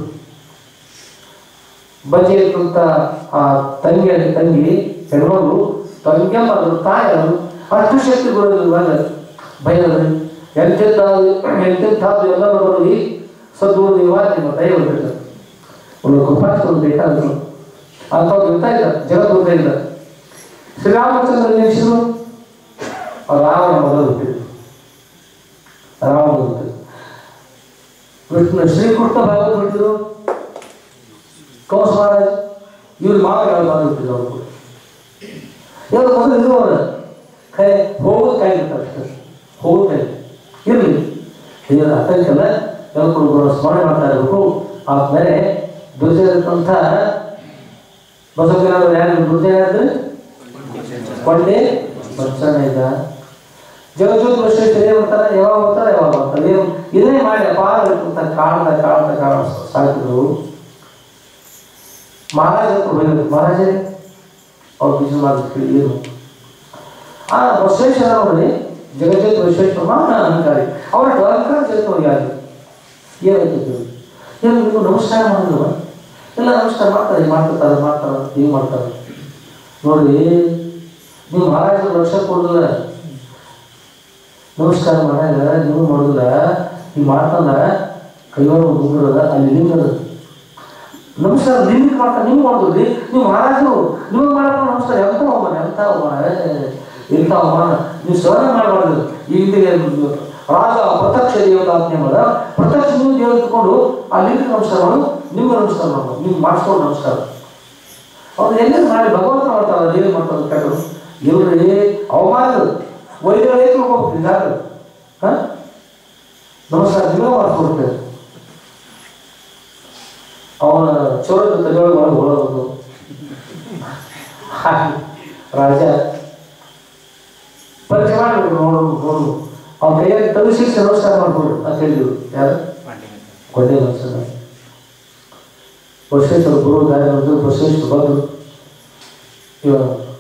ಬಗ್ಗೆ ಇರುವಂತ ಆ ತಂಗಿ ತಂಗಿ ಹೆಣ್ಮಗಳು ತಂಗಿಯಮ್ಮ ಅದ್ರ ತಾಯಿ ಅದು ಅಷ್ಟು ಶಕ್ತಿ ಬರೋದಿಲ್ಲ ಭಯದಲ್ಲಿ ಎಂತೆಂಥ ಎಂತೆಂಥದ್ದು ಎಲ್ಲರೂ ಬರೋದು ಸದ್ದು ನಿವಾರ ನಿಮ್ಮ ದಯ ಬಂದಿರ್ತಾರೆ ಒಂದು ಕೃಪಾಸ್ಕೊಂಡು ಬೇಕಾದ್ರು ಅಂಥವ್ರು ಇರ್ತಾ ಇಲ್ಲ ಜಗತ್ತು ಹೋಗ್ತಾ ಇಲ್ಲ ಶ್ರೀರಾಮಚಂದ್ರ ನಿಲ್ಲಿಸಿದ್ರು ರಾವಣ ಮೊದಲು ಹುಟ್ಟಿದ್ರು ರಾವಣ ಹುಟ್ಟಿದ್ರು ಕೃಷ್ಣ ಶ್ರೀಕೃಷ್ಣ ಭಾಗವತ ಹುಟ್ಟಿದ್ರು ಕೌಸ್ ಮಹಾರಾಜ್ ಇವ್ರ ಮಾವ ಯಾವ ಮಾತು ಹುಟ್ಟಿದ್ರು ಅವರು ಕೂಡ ಇವರು ಮೊದಲು ಇರುವವರು ಕೈ ಹೋಗೋದು ಕೈ ಅಷ್ಟೇ ಹೋಗೋದು ಕೈ ಇರಲಿ ಇದರ ಅರ್ಥಕ್ಕೆಲ್ಲ ಎಲ್ಲರೂ ಸ್ಮರಣೆ ಮಾಡ್ತಾ ಇರಬೇಕು ಆದ್ಮೇಲೆ ದುರ್ಜಯಂತ ಬಸವರಾಜರು ಯಾರು ದುರ್ಜಯ ಯಾರು ಕೊಂಡೆ ಬಚ್ಚನ ಇದ್ದ ಜಗಜ್ಯೋತಿ ವಶ್ರೇಷ್ಠ ಏನ್ ಬರ್ತಾರೆ ಯಾವಾಗ ಬರ್ತಾರೆ ಯಾವಾಗ ಬರ್ತಾರೆ ಏನು ಇದನ್ನೇ ಮಾಡಿ ಅಪಾರ ಇರ್ತಂತ ಕಾಣ್ದ ಕಾಣ್ದ ಕಾಣ ಸಾಕಿದ್ರು ಮಹಾರಾಜ ಹತ್ರ ಹೋಗಿದ್ರು ಮಹಾರಾಜರೇ ಅವ್ರು ಬಿಸಿಲು ಮಾಡಿದ್ರು ಏನು ಆ ಬಸವೇಶ್ವರ ನೋಡಿ ಜಗಜ್ಯೋತಿ ಬಸವೇಶ್ವರ ಮಹಾ ಅಹಂಕಾರಿ ಅವರ ಅಹಂಕಾರ ಜಗತ್ತು ಯಾರು ಏನಾಯ್ತು ಏನು ನೀವು ನಮಸ್ಕಾರ ಮಾಡಿದ್ರು ಎಲ್ಲ ನಮಸ್ಕಾರ ಮಾಡ್ತಾರೆ ಹಿಂಗೆ ಮಾಡ್ತಿರ್ತಾರೆ ಮಾಡ್ತಾರೆ ಹಿಂಗೆ ಮಾಡ್ತಾರೆ ನೋಡಿ ನೀವು ಮಹಾರಾಜರು ಲಕ್ಷ ಕೊಡೋದಿಲ್ಲ ನಮಸ್ಕಾರ ಮಾಡ್ಯಾಗ ನೀವು ಮಾಡೋದಿಲ್ಲ ನೀವು ಮಾಡ್ತಂದ ಕೈಯೊಳಗೆ ಗುಂಡಿರೋದ ಅಲ್ಲಿ ಲಿಂಗದ ನಮಸ್ಕಾರ ಲಿಂಗಕ್ಕೆ ಮಾಡ್ತಾರೆ ನೀವು ಮಾಡೋದ್ರಿ ನೀವು ಮಹಾರಾಜರು ನೀವು ಮಾಡ್ತಾರೆ ನಮಸ್ಕಾರ ಎಂತ ಅವಮಾನ ಎಂತ ಅವಮಾನ ಎಂತ ಅವಮಾನ ನೀವು ಸಹನ ಮಾಡಬಾರ್ದು ಈಗ ರಾಜ ಪ್ರತ್ಯಕ್ಷ ದೇವತಾಜ್ಞೆ ಮಾಡ ಪ್ರತ್ಯಕ್ಷ ನೀವು ದೇವ್ರು ಇಟ್ಕೊಂಡು ಆ ಲಿಂಗಕ್ಕೆ ನಮಸ್ಕಾರ ಮಾಡು ನಿಮ್ಗೆ ನಮಸ್ಕಾರ ಮಾಡ್ಬೋದು ನಿಮ್ಗೆ ಮಾಡಿಸ್ಕೊಂಡು ನಮಸ್ಕಾರ ಅವ್ರು ಎಲ್ಲೇ ಮಾಡಿ ಭಗವಂತ ಮಾಡ್ತಾರ ದೇವ್ರು ಮಾಡ್ತಾರೆ ಕೆಟ್ಟರು ಇವ್ರಿ ಅವಮಾನ ವೈದ್ಯರು ಏಕೆ ಹೋಗ್ಬೇಕು ಯಾರು ಹಾಂ ನಮಸ್ಕಾರ ನೀವೇ ಮಾಡ್ಕೊಡ್ತೇವೆ ಅವನ ಚೋರದ ತಲೆಯೊಳಗೆ ಒಳಗೆ ಹೊಳೋದು ಹಾಗೆ ರಾಜ ಪರೀಕ್ಷೆ ಮಾಡಬೇಕು ನೋಡು ನೋಡು ಅವ್ನ ಕೈಯಾಗಿ ತಲುಪಿಸಿ ನಮಸ್ಕಾರ ಮಾಡ್ಕೊಡು ಅಂತ ಹೇಳಿದ್ರು ಯಾರು ಕೊಂಡೆ ಮನುಷ್ಯನ ಬಸವೇಶ್ವರ ಗುರು ದಾರಿ ಬಂದು ಬಸವೇಶ್ವರ ಬಂದು ಇವ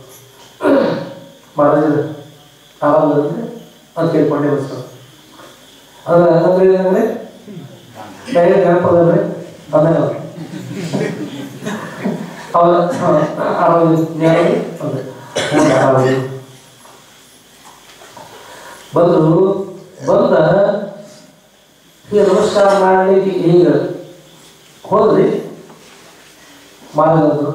ಮಹಾರಾಜರು ಆರಾಮದಂದ್ರೆ ಅಂತ ಕೇಳ್ಕೊಂಡೆ ಬಸವ ಅಂದ್ರೆ ಹಂಗಂದ್ರೆ ಏನಂದ್ರೆ ಡೈರೆಕ್ಟ್ ನೆನಪದಂದ್ರೆ ಬಂದಾಗ ಅವರ ಆರಾಮ ನ್ಯಾಯ ಅಂದ್ರೆ ಹ್ಞೂ, ಆರಾಮ ಬಂದರು ಬಂದ ಈಗ ನಮಸ್ಕಾರ ಮಾಡಲಿಕ್ಕೆ ಈಗ ಹೋದ್ರಿ ಮಾಡಿದ್ರು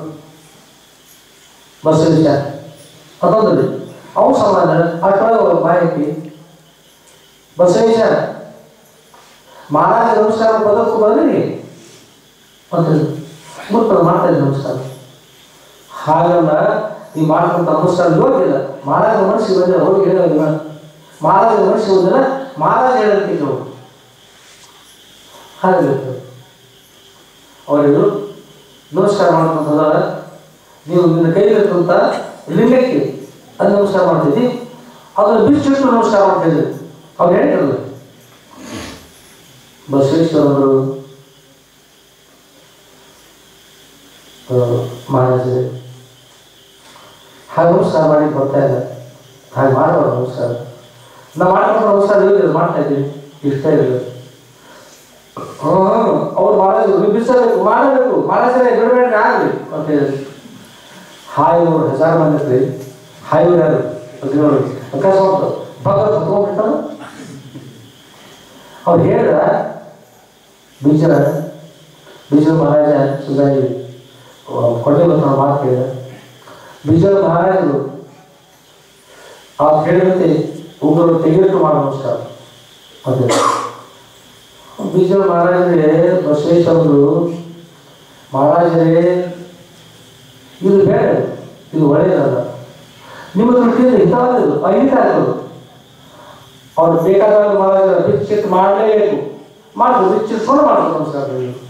ಬಸವೇಶ ಅದೊಂದ್ರಿ ಅವು ಸಮಾನ ಅಷ್ಟೊಳಗೆ ಮಾಹಿತಿ ಬಸವೇಶ ಮಹಾರಾಜ ನಮಸ್ಕಾರ ಪದಕ್ಕೂ ಬಂದ್ರಿ ಅಂತ ಮುಟ್ಟು ಮಾಡ್ತಾ ಇದ್ದ ನಮಸ್ಕಾರ ಹಾಗಲ್ಲ ಈ ಮಾಡ್ಕೊಂತ ನಮಸ್ಕಾರ ಹೋಗಿಲ್ಲ ಮಹಾರಾಜ ಮನಸ್ಸಿಗೆ ಬಂದ್ರೆ ಹೋಗಿ ಹೇಳೋದಿಲ್ಲ ಮಹಾರಾಜ ಮನಸ್ಸಿಗೆ ಹೋದಿಲ್ಲ ಮಹಾರಾಜ ಹೇಳೋದಕ್ಕೆ ಹಾಗಿರ್ತದೆ ಅವರಿಗೂ ನಮಸ್ಕಾರ ಮಾಡ್ಕೊಂತಂದಾಗ ನೀವು ನಿನ್ನ ಕೈಲಿರ್ತಂತ ಲಿಂಗಕ್ಕೆ ಅದು ನಮಸ್ಕಾರ ಮಾಡ್ತಿದ್ದಿ ಅದನ್ನು ಬಿಚ್ಚಿಟ್ಟು ನಮಸ್ಕಾರ ಮಾಡ್ತಿದ್ವಿ ಅವ್ರು ಹೇಳ್ತಿರಲ್ಲ ಬಸವೇಶ್ವರರು ಮಹಾರಾಜರೇ ಹಾಗೆ ನಮಸ್ಕಾರ ಮಾಡಿ ಬರ್ತಾ ಇಲ್ಲ ಹಾಗೆ ಮಾಡಬಾರ್ದು ನಮಸ್ಕಾರ ನಾ ಮಾಡ್ಕೊಂಡು ನಮಸ್ಕಾರ ಇರಲಿಲ್ಲ ಮಾಡ್ತಾ ಇದ್ದೀವಿ ಇಷ್ಟ ಇರಲಿಲ್ಲ ಹ್ಮ್ ಅವ್ರು ಮಾಡೋದು ಬಿಡಿಸಬೇಕು ಮಾಡಬೇಕು ಮಹಾರಾಜರೇ ಬಿಡಬೇಡ್ರಿ ಆಗಲಿ ಅಂತ ಹೇಳಿದ್ರು ಹಾಯ್ ಅವ್ರು ಹಜಾರ್ ಮಂದಿ ಇರ್ರಿ ಹಾಯ್ ಅವ್ರು ಯಾರು ಅಂತ ನೋಡಿ ಅಕಸ್ಮಾತ್ ಭಗತ್ ಹತ್ಕೊಂಡ್ಬಿಟ್ಟಾನ ಅವ್ರು ಹೇಳ್ದ ಬೀಜರ ಬೀಜರ ಮಹಾರಾಜ ಸುಧಾರಿ ಕೊಂಡೆ ಬಂದ ಮಾತು ಹೇಳಿದ ಬೀಜರ ಮಹಾರಾಜರು ಆ ಹೇಳಿದಂತೆ ಉಗ್ರರು ತೆಗೆದಿಟ್ಟು ಮಾಡೋ ನಮಸ್ಕಾರ ಅಂತ ಬೀಜರ ಮಹಾರಾಜರೇ ಬಸವೇಶ್ವರರು ಮಹಾರಾಜರೇ ಇದು ಬೇಡ ಇದು ಒಳ್ಳೆಯದಲ್ಲ ನಿಮ್ಮ ದೃಷ್ಟಿಯಿಂದ ಹಿತವಾದದ್ದು ಅಹಿತ ಆಗ್ತದೆ ಅವ್ರು ಬೇಕಾದಾಗ ಮಹಾರಾಜರ ಬಿಚ್ಚಿಟ್ಟು ಮಾಡಲೇಬೇಕು ಮಾಡ್ಬೋದು ಬಿಚ್ಚಿಟ್ಕೊಂಡು ಮಾಡ್ಬೋದು ನಮಸ್ಕಾರ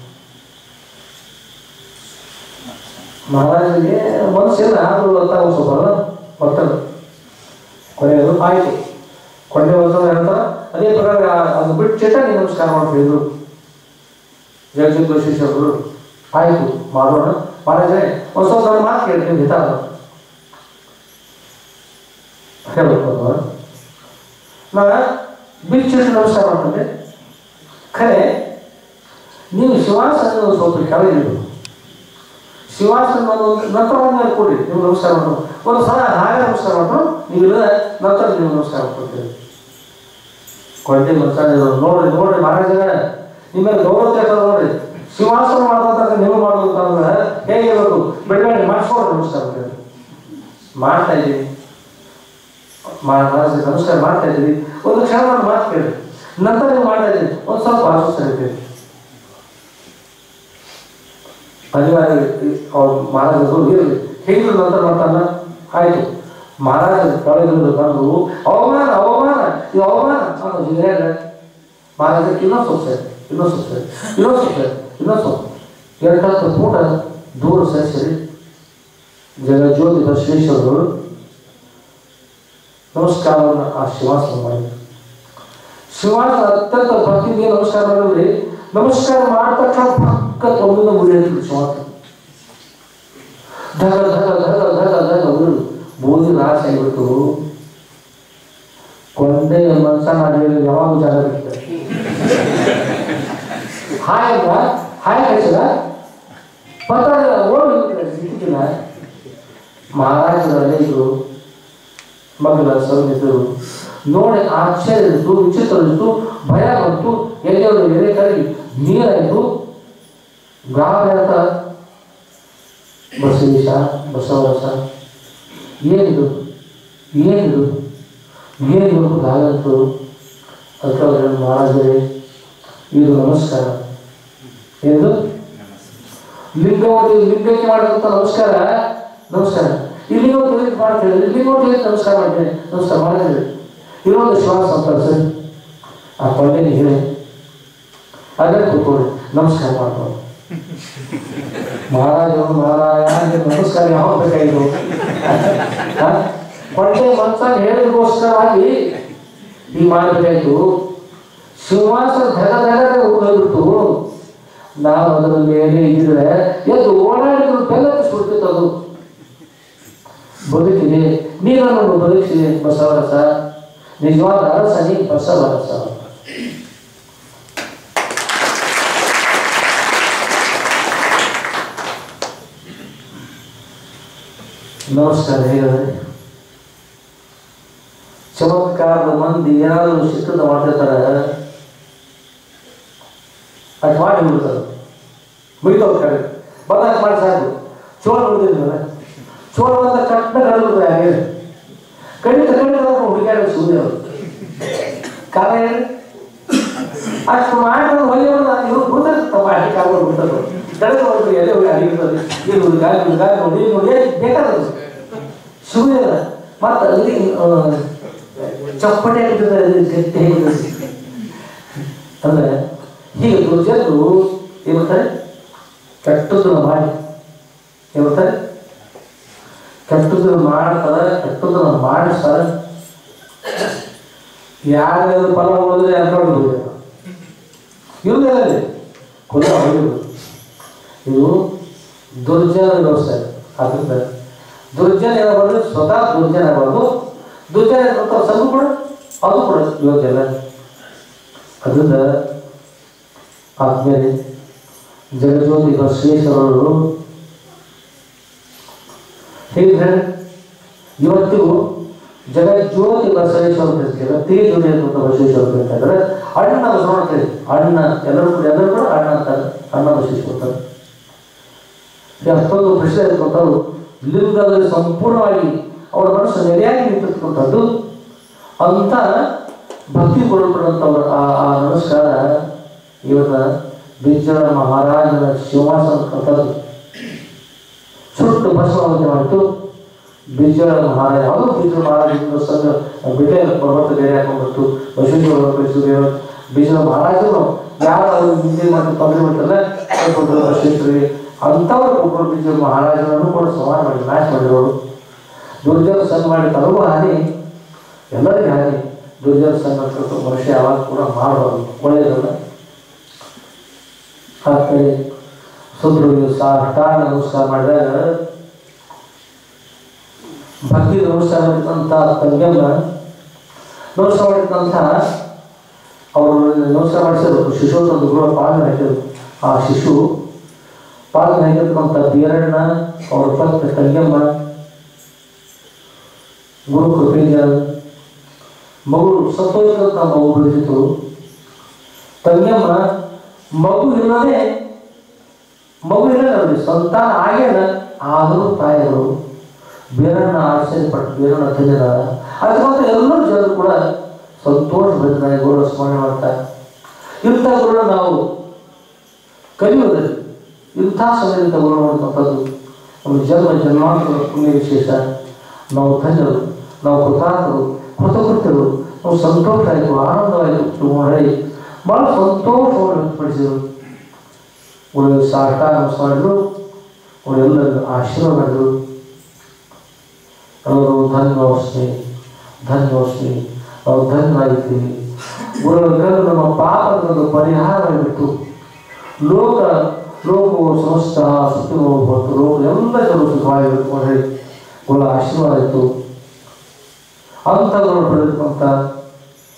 ಮಹಾರಾಜರಿಗೆ ಮನಸ್ಸಿಲ್ಲ ಆದರೂ ಗೊತ್ತಾಗ ಸ್ವಲ್ಪ ಒತ್ತಡ ಕೊನೆಯದು ಆಯಿತು ಕೊನೆ ಒತ್ತಡ ಹೇಳ್ತಾರೆ ಅದೇ ಪ್ರಕಾರ ಅದು ಬಿಚ್ಚಿಟ್ಟ ನೀವು ನಮಸ್ಕಾರ ಮಾಡ್ತಿದ್ರು ಜಗಜಿತ್ ಬಸವೇಶ್ವರರು ಆಯಿತು ಮಾಡೋಣ ಮಹಾರಾಜರೇ ಒಂದು ಸ್ವಲ್ಪ ನನ್ನ ಮಾತು ಕೇಳ್ತೀನಿ ಹಿತ ಹೇಳ್ಬೇಕು ಅದು ನಾ ಬಿಚ್ಚಿಟ್ಟು ನಮಸ್ಕಾರ ಮಾಡ್ತಂದೆ ಖರೆ ನೀವು ಶಿವಾಸನ ಒಂದು ಸ್ವಲ್ಪ ಕೆಳಗಿಡಬೇಕು ಶಿವಾಸನ ಒಂದು ನಂತರ ಮೇಲೆ ಕೊಡಿ ನೀವು ನಮಸ್ಕಾರ ಮಾಡೋದು ಒಂದು ಸಲ ಹಾಗೆ ನಮಸ್ಕಾರ ಮಾಡೋದು ನೀವು ಇಲ್ಲ ನಂತರ ನೀವು ನಮಸ್ಕಾರ ಮಾಡ್ಕೊಳ್ತೀರಿ ಕೊಂಡೆ ಮಸಾಲೆ ನೋಡ್ರಿ ನೋಡ್ರಿ ಮಹಾರಾಜರ ನಿಮ್ಮ ಮೇಲೆ ಗೌರವ ತೇಳ್ತಾರೆ ನೋಡ್ರಿ ಶಿವಾಸನ ಮಾಡೋದಂತ ನೀವು ಮಾಡೋದು ಅಂತಂದ್ರೆ ಹೇಗಿರ್ಬೇಕು ಬಿಡಬೇಡಿ ಮಾಡಿಸ್ಕೊಡ್ರಿ ನಮಸ್ಕಾರ ಅಂತ ಮಾಡ್ತಾ ಇದ್ದೀವಿ ಮಹಾರಾಜ ನಮಸ್ಕಾರ ಮಾಡ್ತಾ ಇದ್ದೀವಿ ಒಂದು ಕ್ಷಣ ನಾನು ಮಾತು ಕೇಳಿ ನಂತರ ನೀವು ಮಾಡ್ತಾ ಇದ್ದೀವಿ ಒಂದು ಸ್ವಲ್ಪ ಆಶ್ವಾಸ ಇರ್ತೀವಿ ಅನಿವಾರ್ಯ ಅವ್ರು ಮಹಾರಾಜರು ಇರಲಿ ಹೇಗಿದ್ರು ನಂತರ ಮಾಡ್ತಾನ ಆಯಿತು ಮಹಾರಾಜ ತೊಳೆದ್ರು ಬಂದು ಅವಮಾನ ಅವಮಾನ ಇದು ಅವಮಾನ ಅಂತ ಜಿಲ್ಲೆಯಾಗ ಮಹಾರಾಜಕ್ಕೆ ಇನ್ನೂ ಸ್ವಲ್ಪ ಸರಿ ಇನ್ನೂ ಸ್ವಲ್ಪ ಸರಿ ಇನ್ನೂ ಸ್ವಲ್ಪ ಸರಿ ಇನ್ನೂ ಸ್ವಲ್ಪ ಎರಡು ಹತ್ತು ಫೂಟ ದೂರ ಸರಿಸರಿ ಜಗಜ್ಯೋತಿ ಬಸವೇಶ್ವರರು ನಮಸ್ಕಾರವನ್ನು ಆ ಶಿವಾಸನ ಮಾಡಿದ್ರು ಶಿವಾಸ ಅತ್ಯಂತ ಭಕ್ತಿಗೆ ನಮಸ್ಕಾರ ಮಾಡಿದ್ರಿ ನಮಸ್ಕಾರ ಮಾಡಿದ ತಕ್ಷಣ ಪಕ್ಕ ತೊಂದಿನ ಮುರಿಯಿದ್ರು ಶಿವಾಸ ಧಗ ಧಗ ಧಗ ಧಗ ಧಗ ಉರುಳು ಬೂದಿ ನಾಶ ಆಗಿಬಿಟ್ಟು ಕೊಂಡೆ ಮನುಷ್ಯ ಮಾಡಿದ್ರೆ ಯಾವಾಗ ಜಾಗ ಬಿಡ್ತಾರೆ ಹಾಯ್ ಅಲ್ಲ ಹಾಯ್ ಕಳಿಸಿದ ಪತ್ರ ಓಡಿ ಇಟ್ಟಿದ್ದಿಲ್ಲ ಮಹಾರಾಜರಲ್ಲೇ ಇದ್ರು ಮಗಳ ಸೌಮ್ಯದರು ನೋಡಿ ಆಶ್ಚರ್ಯ ಇತ್ತು ವಿಚಿತ್ರ ಇತ್ತು ಭಯ ಬಂತು ಎಲೆಯವರು ಎಲೆ ಕರಗಿ ನೀರಾಯಿತು ಗಾಬರಿ ಅಂತ ಬಸವೇಶ ಬಸವರಸ ಏನಿದು ಏನಿದು ಏನಿದು ಗಾಯಂತು ಅದಕ್ಕೆ ಅವರು ಮಹಾರಾಜರೇ ಇದು ನಮಸ್ಕಾರ ಎಂದು ಲಿಂಗವನ್ನು ಲಿಂಗಕ್ಕೆ ಮಾಡದಂತ ನಮಸ್ಕಾರ ನಮಸ್ಕಾರ ಇಲ್ಲಿ ಒಂದು ರೀತಿ ಮಾಡ್ತೇವೆ ಇಲ್ಲಿ ಒಂದು ರೀತಿ ನಮಸ್ಕಾರ ಮಾಡ್ತೇನೆ ನಮಸ್ಕಾರ ಮಾಡಿದ್ರೆ ಇನ್ನೊಂದು ಶ್ವಾಸ ಅಂತ ಸರಿ ಆ ಕೊಂಡೆಗೆ ಹೇಳಿ ಅದೇ ಕೂತ್ಕೊಳ್ಳಿ ನಮಸ್ಕಾರ ಮಾಡ್ಕೊಂಡು ಮಹಾರಾಜರು ಮಹಾರಾಯ ನಿಮ್ಗೆ ನಮಸ್ಕಾರ ಯಾವ ಬೇಕಾಗಿತ್ತು ಆ? ಕೊಂಡೆ ಮಂಚ ಹೇಳಿಗೋಸ್ಕರವಾಗಿ ಈ ಮಾಡಬೇಕಾಯ್ತು ಸಿಂಹಾಸನ ಧಗ ಧಗದ ಹೋಗಿಬಿಟ್ಟು ನಾವು ಅದರ ಮೇಲೆ ಇದ್ರೆ ಎದ್ದು ಓಡಾಡಿದ್ರು ಬೆಲ್ಲತ್ತಿಸ್ಬಿಡ್ತಿತ್ತು ಅದು ಬದುಕಿದೆ ನೀನನ್ನು ಬದುಕಿಸಿದೆ ಬಸವರಸ ನಿಜವಾದ ಅರಸ ನೀ ಬಸವರಸ ನಮಸ್ಕಾರ ಹೇಳಿದ್ರೆ ಚಮತ್ಕಾರದ ಮಂದಿ ಏನಾದರೂ ಸಿಕ್ಕದ ಮಾಡ್ತಿರ್ತಾರೆ ಅದು ಮಾಡಿ ಬಿಡ್ತಾರೆ ಮುಗಿದವ್ರ ಕಡೆ ಬದಲಾಗಿ ಮಾಡಿ ಸಾಕು ಚೋಳ ಉಳಿದಿಲ್ಲ ಚೋಳ ಬಂದ ಕಟ್ಟ ಕಳೆದ ಹಾಗೆ ಖಂಡಿತ ಖಂಡಿತ ಹುಡುಗಿಯಾಗ ಸೂರ್ಯ ಅವರು ಕಾರಣ ಏನು ಅಷ್ಟು ಮಾಡಿದ್ರೆ ಹೊಯ್ಯೋದು ಇವ್ರು ಬಿಡ್ತಾರೆ ತಮ್ಮ ಅಡಿ ಕಾಗೋದು ಬಿಡ್ತಾರೆ ಕಳೆದ ಹೋಗ್ರಿ ಎಲ್ಲಿ ಹೋಗಿ ಅಡಿಗಿರ್ತದೆ ಇದು ಗಾಳಿ ಇದು ಗಾಳಿ ನೋಡಿ ಇದು ನೋಡಿ ಏನ್ ಬೇಕಾದದು ಸೂರ್ಯ ಮತ್ತೆ ಅಲ್ಲಿ ಆ, ಚಪ್ಪಟೆ ಆಗಿರ್ತದೆ ಅಲ್ಲಿ ಗಟ್ಟಿ ಆಗಿರ್ತದೆ ಅಂದ್ರೆ ಹೀಗೆ ದುರ್ಜನರು ಏನ್ ಮಾಡ್ತಾರೆ ಕೆಟ್ಟದ್ದನ್ನು ಮಾಡಿ ಏನ್ ಮಾಡ್ತಾರೆ ಕೆಟ್ಟದ್ದನ್ನು ಮಾಡ್ತಾರೆ ಕೆಟ್ಟದ್ದನ್ನು ಮಾಡಿಸ್ತಾರೆ ಯಾರ್ಯಾರು ಫಲ ಉಳಿದ್ರೆ ಅನ್ಕೊಂಡು ಇರುವುದೇ ಕುಲ ಹೊಡೆಯುವುದು ಇದು ದುರ್ಜನ ವ್ಯವಸ್ಥೆ ಆದ್ರಿಂದ ದುರ್ಜನ ಏನಾಗಬಾರ್ದು ಸ್ವತಃ ದುರ್ಜನ ಆಗಬಾರ್ದು ದುರ್ಜನ ಇರ್ತಕ್ಕಂಥ ಸಂಘ ಕೂಡ ಅದು ಕೂಡ ಯೋಗ್ಯ ಅಲ್ಲ ಅದರಿಂದ ಆದ್ಮೇಲೆ ಜಗಜ್ಯೋತಿ ಬಸವೇಶ್ವರರು ಹೇಳಿದ್ರೆ ಇವತ್ತಿಗೂ ಜಗಜ್ಯೋತಿ ಬಸವೇಶ್ವರ ಅಂತ ಹೇಳ್ತೀವಿ ತೇಜೋತಿ ಅಂತ ಬಸವೇಶ್ವರ ಅಂತ ಹೇಳ್ತಾರೆ ಅಣ್ಣ ಬಸವಣ್ಣ ಅಂತ ಹೇಳಿ ಅಣ್ಣ ಎಲ್ಲರೂ ಕೂಡ ಎಲ್ಲರೂ ಕೂಡ ಅಣ್ಣ ಅಂತಾರೆ ಅಣ್ಣ ಬಸವೇಶ್ವರ ಅಂತಾರೆ ಈ ಅಷ್ಟೊಂದು ಪ್ರಶ್ನೆ ಇರ್ತಕ್ಕಂಥವ್ರು ಲಿಂಗದಲ್ಲಿ ಸಂಪೂರ್ಣವಾಗಿ ಅವರ ಮನಸ್ಸು ನೆಲೆಯಾಗಿ ನಿಂತಿರ್ತಕ್ಕಂಥದ್ದು ಅಂತ ಭಕ್ತಿ ಕೊಡಲ್ಪಡುವಂಥವ್ರು ಆ ಆ ನಮಸ್ಕಾರ ಇವತ್ತ ಬಿಜ್ಜಳ ಮಹಾರಾಜನ ಸಿಂಹಾಸನ ಕರ್ತದ್ದು ಸುಟ್ಟು ಭಸ್ಮವಂತೆ ಮಾಡಿತು ಬಿಜ್ಜಳ ಮಹಾರಾಜ ಅದು ಬಿಜ್ಜಳ ಮಹಾರಾಜ ಸಂಘ ಬಿಟ್ಟೆ ಪರ್ವತ ಬೇರೆ ಹಾಕೊಂಡ್ಬಿಟ್ಟು ಬಸವೇಶ್ವರ ಕಳಿಸಿದ್ರು ಬಿಜ್ಜಳ ಮಹಾರಾಜರು ಯಾರು ಅವರು ಹಿಂದೆ ಮಾಡಿ ತೊಂದರೆ ಮಾಡ್ತಾರೆ ಕರ್ಕೊಂಡ್ರು ಬಸವೇಶ್ವರಿಗೆ ಅಂಥವ್ರು ಒಬ್ಬರು ಬಿಜ್ಜಳ ಮಹಾರಾಜರನ್ನು ಕೂಡ ಸಂಹಾರ ಮಾಡಿ ನಾಶ ಮಾಡಿರೋರು ದುರ್ಜನ ಸಂಘ ಮಾಡಿ ತಲುವ ಹಾನಿ ಎಲ್ಲರಿಗೂ ಹಾನಿ ದುರ್ಜನ ಸಂಘ ಕಟ್ಟು ಮನುಷ್ಯ ಯಾವಾಗ ಕೂಡ ಮಾಡಬಾರ್ದು ಒಳ್ಳೆಯದಲ್ಲ ಆ ಕಡೆ ಸುಬ್ರು ಸಾಷ್ಟಾಂಗ ನಮಸ್ಕಾರ ಮಾಡಿದಾಗ ಭಕ್ತಿ ನಮಸ್ಕಾರ ಮಾಡಿದಂಥ ತಂಗಮ್ಮ ನಮಸ್ಕಾರ ಮಾಡಿದಂಥ ಅವರು ನಮಸ್ಕಾರ ಮಾಡಿಸಿದ್ರು ಶಿಶು ಒಂದು ಗೃಹ ಪಾಲನೆ ಹಾಕಿದ್ರು ಆ ಶಿಶು ಪಾಲನೆ ಹಾಕಿರ್ತಕ್ಕಂಥ ಬೀರಣ್ಣ ಅವ್ರ ಪತ್ನಿ ತಂಗಮ್ಮ ಗುರು ಕೃಪೆಯಿಂದ ಮಗು ಸತ್ತೋಯ್ತಂತ ಮಗು ಬೆಳೆದಿತ್ತು ತಂಗಮ್ಮ ಮಗು ಇಲ್ಲದೆ ಮಗು ಇಲ್ಲ ನೋಡಿ ಸಂತಾನ ಆಗ್ಯದ ಆದರೂ ತಾಯಿಗಳು ಬೇರನ್ನ ಆಶ್ಚರ್ಯಪಟ್ಟು ಬೇರನ್ನ ತಂದಿದ ಅದಕ್ಕೆ ಎಲ್ಲರೂ ಜನರು ಕೂಡ ಸಂತೋಷ ಭರಿತರಾಗಿ ಗೌರವ ಸ್ಮರಣೆ ಮಾಡ್ತಾರೆ ಇಂಥ ಗುರುನ ನಾವು ಕಲಿಯೋದ್ರಲ್ಲಿ ಇಂಥ ಸಮಯದಿಂದ ಗೌರವ ಮಾಡುವಂಥದ್ದು ನಮ್ಮ ಜನ್ಮ ಜನ್ಮಾಂತರ ಪುಣ್ಯ ವಿಶೇಷ ನಾವು ಧನ್ಯರು ನಾವು ಕೃತಾರ್ಥರು ಕೃತಕೃತ್ಯರು ನಾವು ಸಂತೋಷ ಆಯಿತು ಆನಂದವಾಯಿತು ಮಾಡಿ ಭಾಳ ಸಂತೋಷವನ್ನು ವ್ಯಕ್ತಪಡಿಸಿದರು ಉಳಿದ ಸಾಟ ಮಾಡಿದ್ರು ಅವರೆಲ್ಲರಿಗೂ ಆಶೀರ್ವಾದ ಮಾಡಿದ್ರು ಅವರು ಧನ್ಯೋಸ್ಮಿ ಧನ್ಯೋಸ್ಮಿ ನಾವು ಧನ್ಯರಾಗಿದ್ದೀವಿ ಗುರುಗಳು ನಮ್ಮ ಪಾಪಗಳನ್ನು ಪರಿಹಾರವಾಗಿತ್ತು ಲೋಕ ಲೋಕವು ಸಮಸ್ತ ಸುಖಿನೋ ಹೊತ್ತು ಲೋಕ ಎಲ್ಲ ಜನರು ಸುಖವಾಗಿರಬೇಕು ಅಂತ ಹೇಳಿ ಗುರುಗಳ ಆಶೀರ್ವಾದ ಇತ್ತು ಅಂಥಗಳು ಪಡೆದಿರುವಂಥ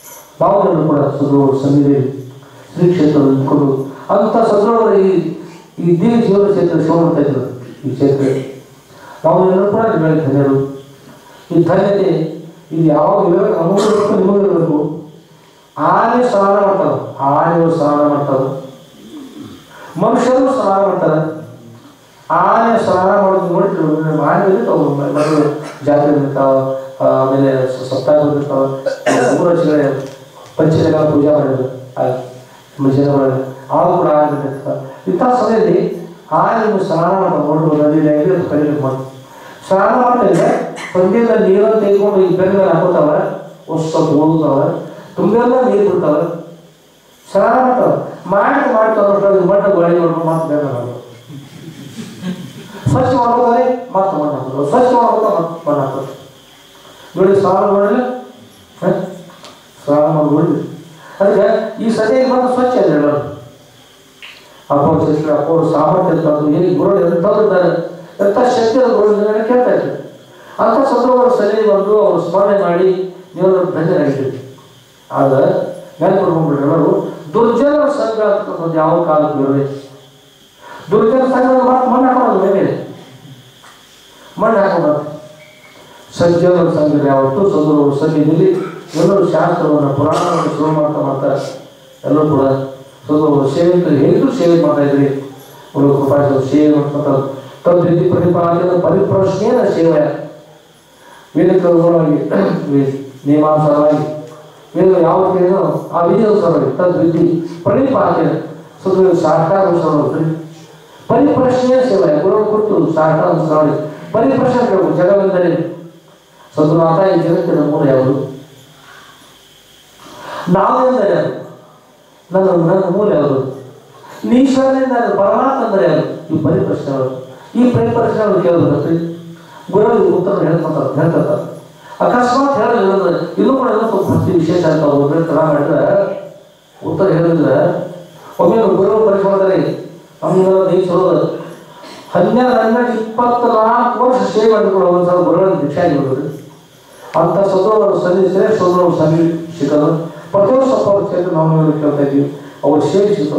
ನಾವೆಲ್ಲರೂ ಕೂಡ ಸದ್ರೋಡು ಸನ್ನಿಧಿ ಶ್ರೀ ಕ್ಷೇತ್ರದಲ್ಲಿ ನಿಂತ್ಕೊಂಡು ಅಂಥ ಸದ್ರೋಡರ ಈ ಈ ದಿವ್ಯ ಜೀವನ ಕ್ಷೇತ್ರ ಶಿವ ಮಾಡ್ತಾ ಇದ್ರು ಈ ಕ್ಷೇತ್ರ ನಾವು ಎಲ್ಲರೂ ಕೂಡ ನಿಮಗೆ ಧನ್ಯರು ಈ ಧನ್ಯತೆ ಇದು ಯಾವಾಗ ಇರಬೇಕು ನಮಗೂ ಇರಬೇಕು ನಿಮಗೂ ಇರಬೇಕು ಆನೆ ಸ್ನಾನ ಮಾಡ್ತಾರೆ ಆನೆಗಳು ಸ್ನಾನ ಮಾಡ್ತಾರೆ ಮನುಷ್ಯರು ಸ್ನಾನ ಮಾಡ್ತಾರೆ ಆನೆ ಸ್ನಾನ ಮಾಡೋದು ನೋಡಿದ್ರು ಆನೆ ಇರ್ತಾವ ಮಗಳು ಜಾತ್ರೆ ಇರ್ತಾವ ಆ, ಆಮೇಲೆ ಸ- ಸಪ್ತಾಹ ಇರ್ತಾವ ಮೂರು ವರ್ಷಗಳ ಪಂಚಗಳ ಪೂಜೆ ಮಾಡಿದ್ರು ಆ ನಮ್ಮ ಜನಗಳು ಆಗ ಕೂಡ ಆನೆ ಇರ್ತಾವ ಇಂಥ ಸಮಯದಲ್ಲಿ ಆನೆ ಸ್ನಾನ ಮಾಡ್ತಾರೆ ನೋಡ್ಬೋದು ನದಿಯಲ್ಲಿ ಐದು ಕಡಿಮೆ ಮಾಡಿ ಸ್ನಾನ ಮಾಡ್ತಾರೆ ಸಂಜೆಯಿಂದ ನೀರನ್ನು ತೆಗೆದುಕೊಂಡು ಈ ಬೆನ್ನ ಮೇಲೆ ಹಾಕೋತಾವ ಅಷ್ಟು ಸ್ವಲ್ಪ ಓದುತ್ತಾವ ತುಂಬೆಲ್ಲ ನೀರು ಬಿಡ್ತಾವ ಸ್ನಾನ ಮಾಡ್ತಾವ ಮಾಡಿ ಮಾಡ್ತಾವ ಮಣ್ಣು ಗಾಳಿ ನೋಡ್ಕೊಂಡು ಮತ್ತೆ ಬೆನ್ನ ಹಾಕೋದು ಸ್ವಚ್ಛ ಮಾಡ್ಬೇಕಾದ್ರೆ ಮತ್ತೆ ಮಣ್ಣು ಹಾಕೋದು ಸ್ವಚ್ಛ ಮಾಡ್ಬೇಕು ಮತ್ತೆ ಮಣ್ಣು ಹಾಕೋದು ನೋಡಿ ಸ್ನಾನ ಮಾಡಿಲ್ಲ ಹ? ಸ್ನಾನ ಮಾಡಿ ನೋಡಿ ಅದಕ್ಕೆ ಈ ಸದ್ಯಕ್ಕೆ ಬಂದು ಸ್ವಚ್ಛ ಇದೆ ಎಲ್ಲರೂ ಅಪ್ಪ ಸಿಸ್ಟರ್ ಅಪ್ಪ ಅವ್ರ ಸಾಮರ್ಥ್ಯ ತಂದು ಹೇಗೆ ಗುರುಗಳು ಎಂಥವ್ರು ಇದ್ದಾರೆ ಎಂಥ ಶಕ್ತಿ ಗುರುಗಳು ಕೇಳ್ತಾ ಇದ್ದಾರೆ ಅಂಥ ಸಂದರ್ಭಗಳು ಸರಿ ಬಂದು ಅವರು ಸ್ಮರಣೆ ಮಾಡಿ ನೀವು ಧನ್ಯರಾಗಿದ್ದೀರಿ ಆದ್ರೆ ನೆನಪಿಟ್ಕೊಂಡ್ಬಿಡ್ರಿ ಎಲ್ಲರೂ ದುರ್ಜನ ಸಂಘ ಅಂತಕ್ಕಂಥದ್ದು ಯಾವ ಕಾಲಕ್ಕೂ ಇರಬೇಕು ದುರ್ಜನ ಸಂಘ ಮತ್ತೆ ಮಣ್ಣು ಹಾಕೋದು ಮೇಲೆ ಮಣ್ಣು ಹಾಕೋಬಾರ್ದು ಸಜ್ಜನರ ಸಂಘ ಯಾವತ್ತೂ ಸದೃಢ ಸನ್ನಿಧಿಯಲ್ಲಿ ಎಲ್ಲರೂ ಶಾಸ್ತ್ರವನ್ನು ಪುರಾಣವನ್ನು ಶುರು ಮಾಡ್ತಾ ಮಾಡ್ತಾರೆ ಎಲ್ಲರೂ ಕೂಡ ಸದೃಢ ಸೇವೆ ಅಂತ ಹೇಳಿದ್ರು ಸೇವೆ ಮಾಡ್ತಾ ಇದ್ರಿ ಅವರು ಕೃಪಾಯಿಸಿದ್ರು ಸೇವೆ ಮಾಡ್ತಾ ತದ್ವಿಧಿ ಪ್ರತಿಪಾದನೆ ಪರಿಪ್ರಶ್ನೆಯ ಸೇವೆ ವೇದಕ್ಕೆ ಅನುಗುಣವಾಗಿ ವಿ- ನಿಯಮಾನುಸಾರವಾಗಿ ವೇದ ಯಾವ ರೀತಿಯೋ ಆ ವಿಧಿಯನುಸಾರವಾಗಿ ತದ್ವಿಧಿ ಪ್ರತಿಪಾದನೆ ಸದೃಢ ಶಾಸ್ತ್ರಾನುಸಾರವಾಗಿ ಪರಿಪ್ರಶ್ನೆಯ ಸೇವೆ ಗುರು ಕುರಿತು ಶಾಸ್ತ್ರಾನುಸಾರವಾಗಿ ಪರಿಪ್ರಶ್ನೆ ಕೇಳಬೇಕು ಜಗವೆಂದರೆ ಸದ್ಗುಣಾಥ ಈ ಜಗತ್ತಿನ ಮೂಲ ಯಾವುದು ನಾವೆಂದರೆ ಯಾರು ನನ್ನ ನನ್ನ ಮೂಲ ಯಾವುದು ನೀಶ್ವರನಿಂದ ನಾನು ಪರಮಾತ್ಮ ಅಂದರೆ ಯಾರು ಈ ಪರಿಪ್ರಶ್ನೆಗಳು ಈ ಪರಿಪ್ರಶ್ನೆಗಳು ಕೇಳಬೇಕು ಗುರು ಉತ್ತರ ಹೇಳ್ಕೊತಾರೆ ಹೇಳ್ಕೊತಾರೆ ಅಕಸ್ಮಾತ್ ಹೇಳಿಲ್ಲ ಅಂದ್ರೆ ಇನ್ನೂ ಕೂಡ ಏನೋ ಸ್ವಲ್ಪ ಭಕ್ತಿ ವಿಶೇಷ ಅಂತ ಒಬ್ಬರು ತರ ಮಾಡಿದ್ರೆ ಉತ್ತರ ಹೇಳಿದ್ರೆ ಒಮ್ಮೆ ಗುರು ಪರೀಕ್ಷೆ ಮಾಡ್ತಾರೆ ನಮ್ಗೆ ದೇಶ ಹನ್ನೆರಡು ಹನ್ನೆರಡು ಇಪ್ಪತ್ನಾಲ್ಕು ವರ್ಷ ಸೇವೆ ಮಾಡಿಕೊಂಡು ಒಂದ್ಸಲ ಗುರುಗಳನ್ನು ದೀಕ್ಷೆ ಆಗಿಬಿಡ್ರಿ ಅಂತ ಸದೋವರು ಸಲ್ಲಿಸಿದ್ರೆ ಸದೋರು ಸನ್ನಿ ಸಿಕ್ಕರು ಪ್ರತಿಯೊಂದು ಸ್ವಲ್ಪ ಕ್ಷೇತ್ರ ನಾವು ಕೇಳ್ತಾ ಇದ್ದೀವಿ ಅವ್ರು ಸೇರಿಸಿದ್ರು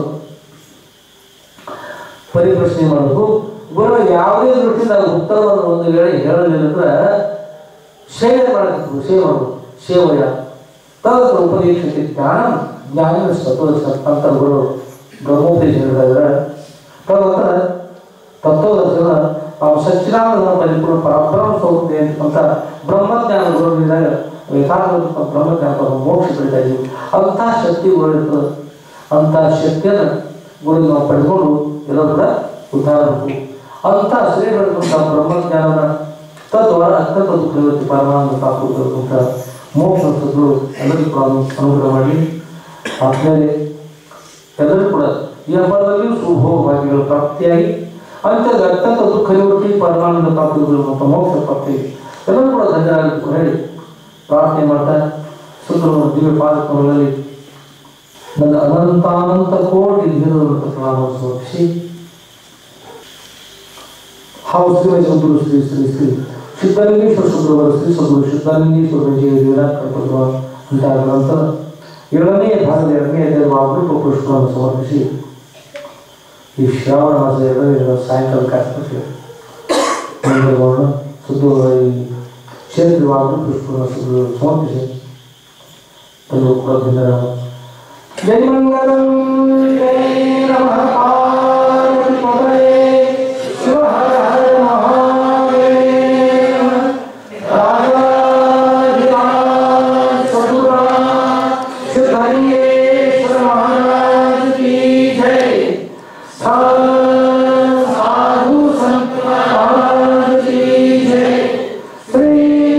ಪರಿಪ್ರಶ್ನೆ ಮಾಡಬೇಕು ಗುರು ಯಾವುದೇ ದೃಷ್ಟಿಯಿಂದ ಉತ್ತರವನ್ನು ಒಂದು ವೇಳೆ ಹೇಳಲಿಲ್ಲ ಅಂದ್ರೆ ಸೇವೆ ಮಾಡಬೇಕು ಸೇವೆ ಮಾಡಬೇಕು ಸೇವೆಯ ತದ ಉಪದೇಶಕ್ಕೆ ಜ್ಞಾನ ಜ್ಞಾನ ಸತ್ವ ಅಂತ ಗುರು ಬ್ರಹ್ಮೋಪದೇಶ ಹೇಳ್ತಾ ಇದ್ದಾರೆ ತದನಂತರ ತತ್ವದರ್ಶನ ನಾವು ಸಚ್ಚಿದಾನಂದ ಪರಿಪೂರ್ಣ ಪರಬ್ರಹ್ಮ ಸ್ವರೂಪಿ ಅಂತ ಬ್ರಹ್ಮಜ್ಞಾನ ಗುರುವಿದಾಗ ಯಥಾರ್ಥ ಬ್ರಹ್ಮಜ್ಞಾನ ಮೋಕ್ಷ ಪಡಿತಾ ಇದ್ದೀವಿ ಅಂಥ ಶಕ್ತಿ ಗುರುಳಿರ್ತದೆ ಅಂಥ ಶಕ್ತಿಯನ್ನು ಗುರು ನಾವು ಪಡ್ಕೊಂಡು ಎಲ್ಲರೂ ಕೂಡ ಉದ್ಧಾರ ಆಗಬೇಕು ಅಂಥ ಶ್ರೀಗಳಿರುವಂಥ ಬ್ರಹ್ಮಜ್ಞಾನನ ತದ್ವಾರ ಅತ್ಯಂತ ದುಃಖ ಇವತ್ತು ಪರಮಾನಂದ ಕಾಪಾಡುವಂಥ ಮೋಕ್ಷ ಸದ್ಗುರು ಎಲ್ಲರಿಗೂ ಕೂಡ ಅನುಗ್ರಹ ಮಾಡಿ ಆದ್ಮೇಲೆ ಎಲ್ಲರೂ ಕೂಡ ಈ ಹಬ್ಬದಲ್ಲಿಯೂ ಶುಭಭಾಗ್ಯಗಳು ಪ್ರಾಪ್ತಿಯಾಗಿ ಅಂತ್ಯದ ಅತ್ಯಂತ ದುಃಖ ನಿವೃತ್ತಿ ಪರಮಾನಂದ ಪ್ರಾಪ್ತಿಗಳು ಮತ್ತು ಮೋಕ್ಷ ಪ್ರಾಪ್ತಿ ಎಲ್ಲರೂ ಕೂಡ ಧನ್ಯರಾಗಬೇಕು ಹೇಳಿ ಪ್ರಾರ್ಥನೆ ಮಾಡ್ತಾ ಸುಂದರವಾದ ದಿವ್ಯ ಪಾದಕಗಳಲ್ಲಿ ನನ್ನ ಅನಂತಾನಂತ ಕೋಟಿ ಧೀರವನ್ನು ಪ್ರಣಾಮವನ್ನು ಸಮರ್ಪಿಸಿ ಹಾವು ಶ್ರೀ ವೈಷ್ಣವರು ಶ್ರೀ ಶ್ರೀ ಶ್ರೀ ಸಿದ್ಧಲಿಂಗೇಶ್ವರ ಸುಬ್ರಹ್ಮಣ್ಯ ಶ್ರೀ ಸುಬ್ರಹ್ಮಣ್ಯ ಸಿದ್ಧಲಿಂಗೇಶ್ವರ ಜಯ ವಿರಾಟ್ ಕಲ್ಪದ್ವ ಅಂತ ನಂತರ ಏಳನೇ ಭಾಗದ ಎರಡನೇ ಅಧ್ಯಾಯದ ಅಪರೂಪ ಪುಷ್ಪವನ್ನು ಸಮರ್ಪಿಸಿ ಈ ಶ್ರಾವಣ ಮಾಸದ ಎರಡನೇ ದಿನ ಸಾಯಂಕಾಲ ಕಾರ್ಯಕ್ರಮಕ್ಕೆ ಮಂಗಳವಾರ ಸುದ್ದು ಈ ಕ್ಷೇತ್ರ ಅಪರೂಪ ಪುಷ್ಪವನ್ನು ಸುದ್ದು ಸಮರ್ಪಿಸಿ ಎಲ್ಲರೂ ಕೂಡ ಧನ್ಯವಾದ ಜೈ ಮಂಗಲಂ ಜೈ ನಮಃ ಪಾರ್ವತಿ ಪದಯೇ ಶಿವ ಹರ ಹರ ಮಹಾದೇವ राजाधिराज सतुरा सिद्धलिंगेश्वर महाराज की जय साधु संत महाराज की जय श्री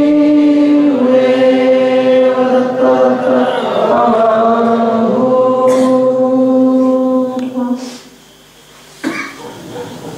गुरुदेव दत्त प्रभु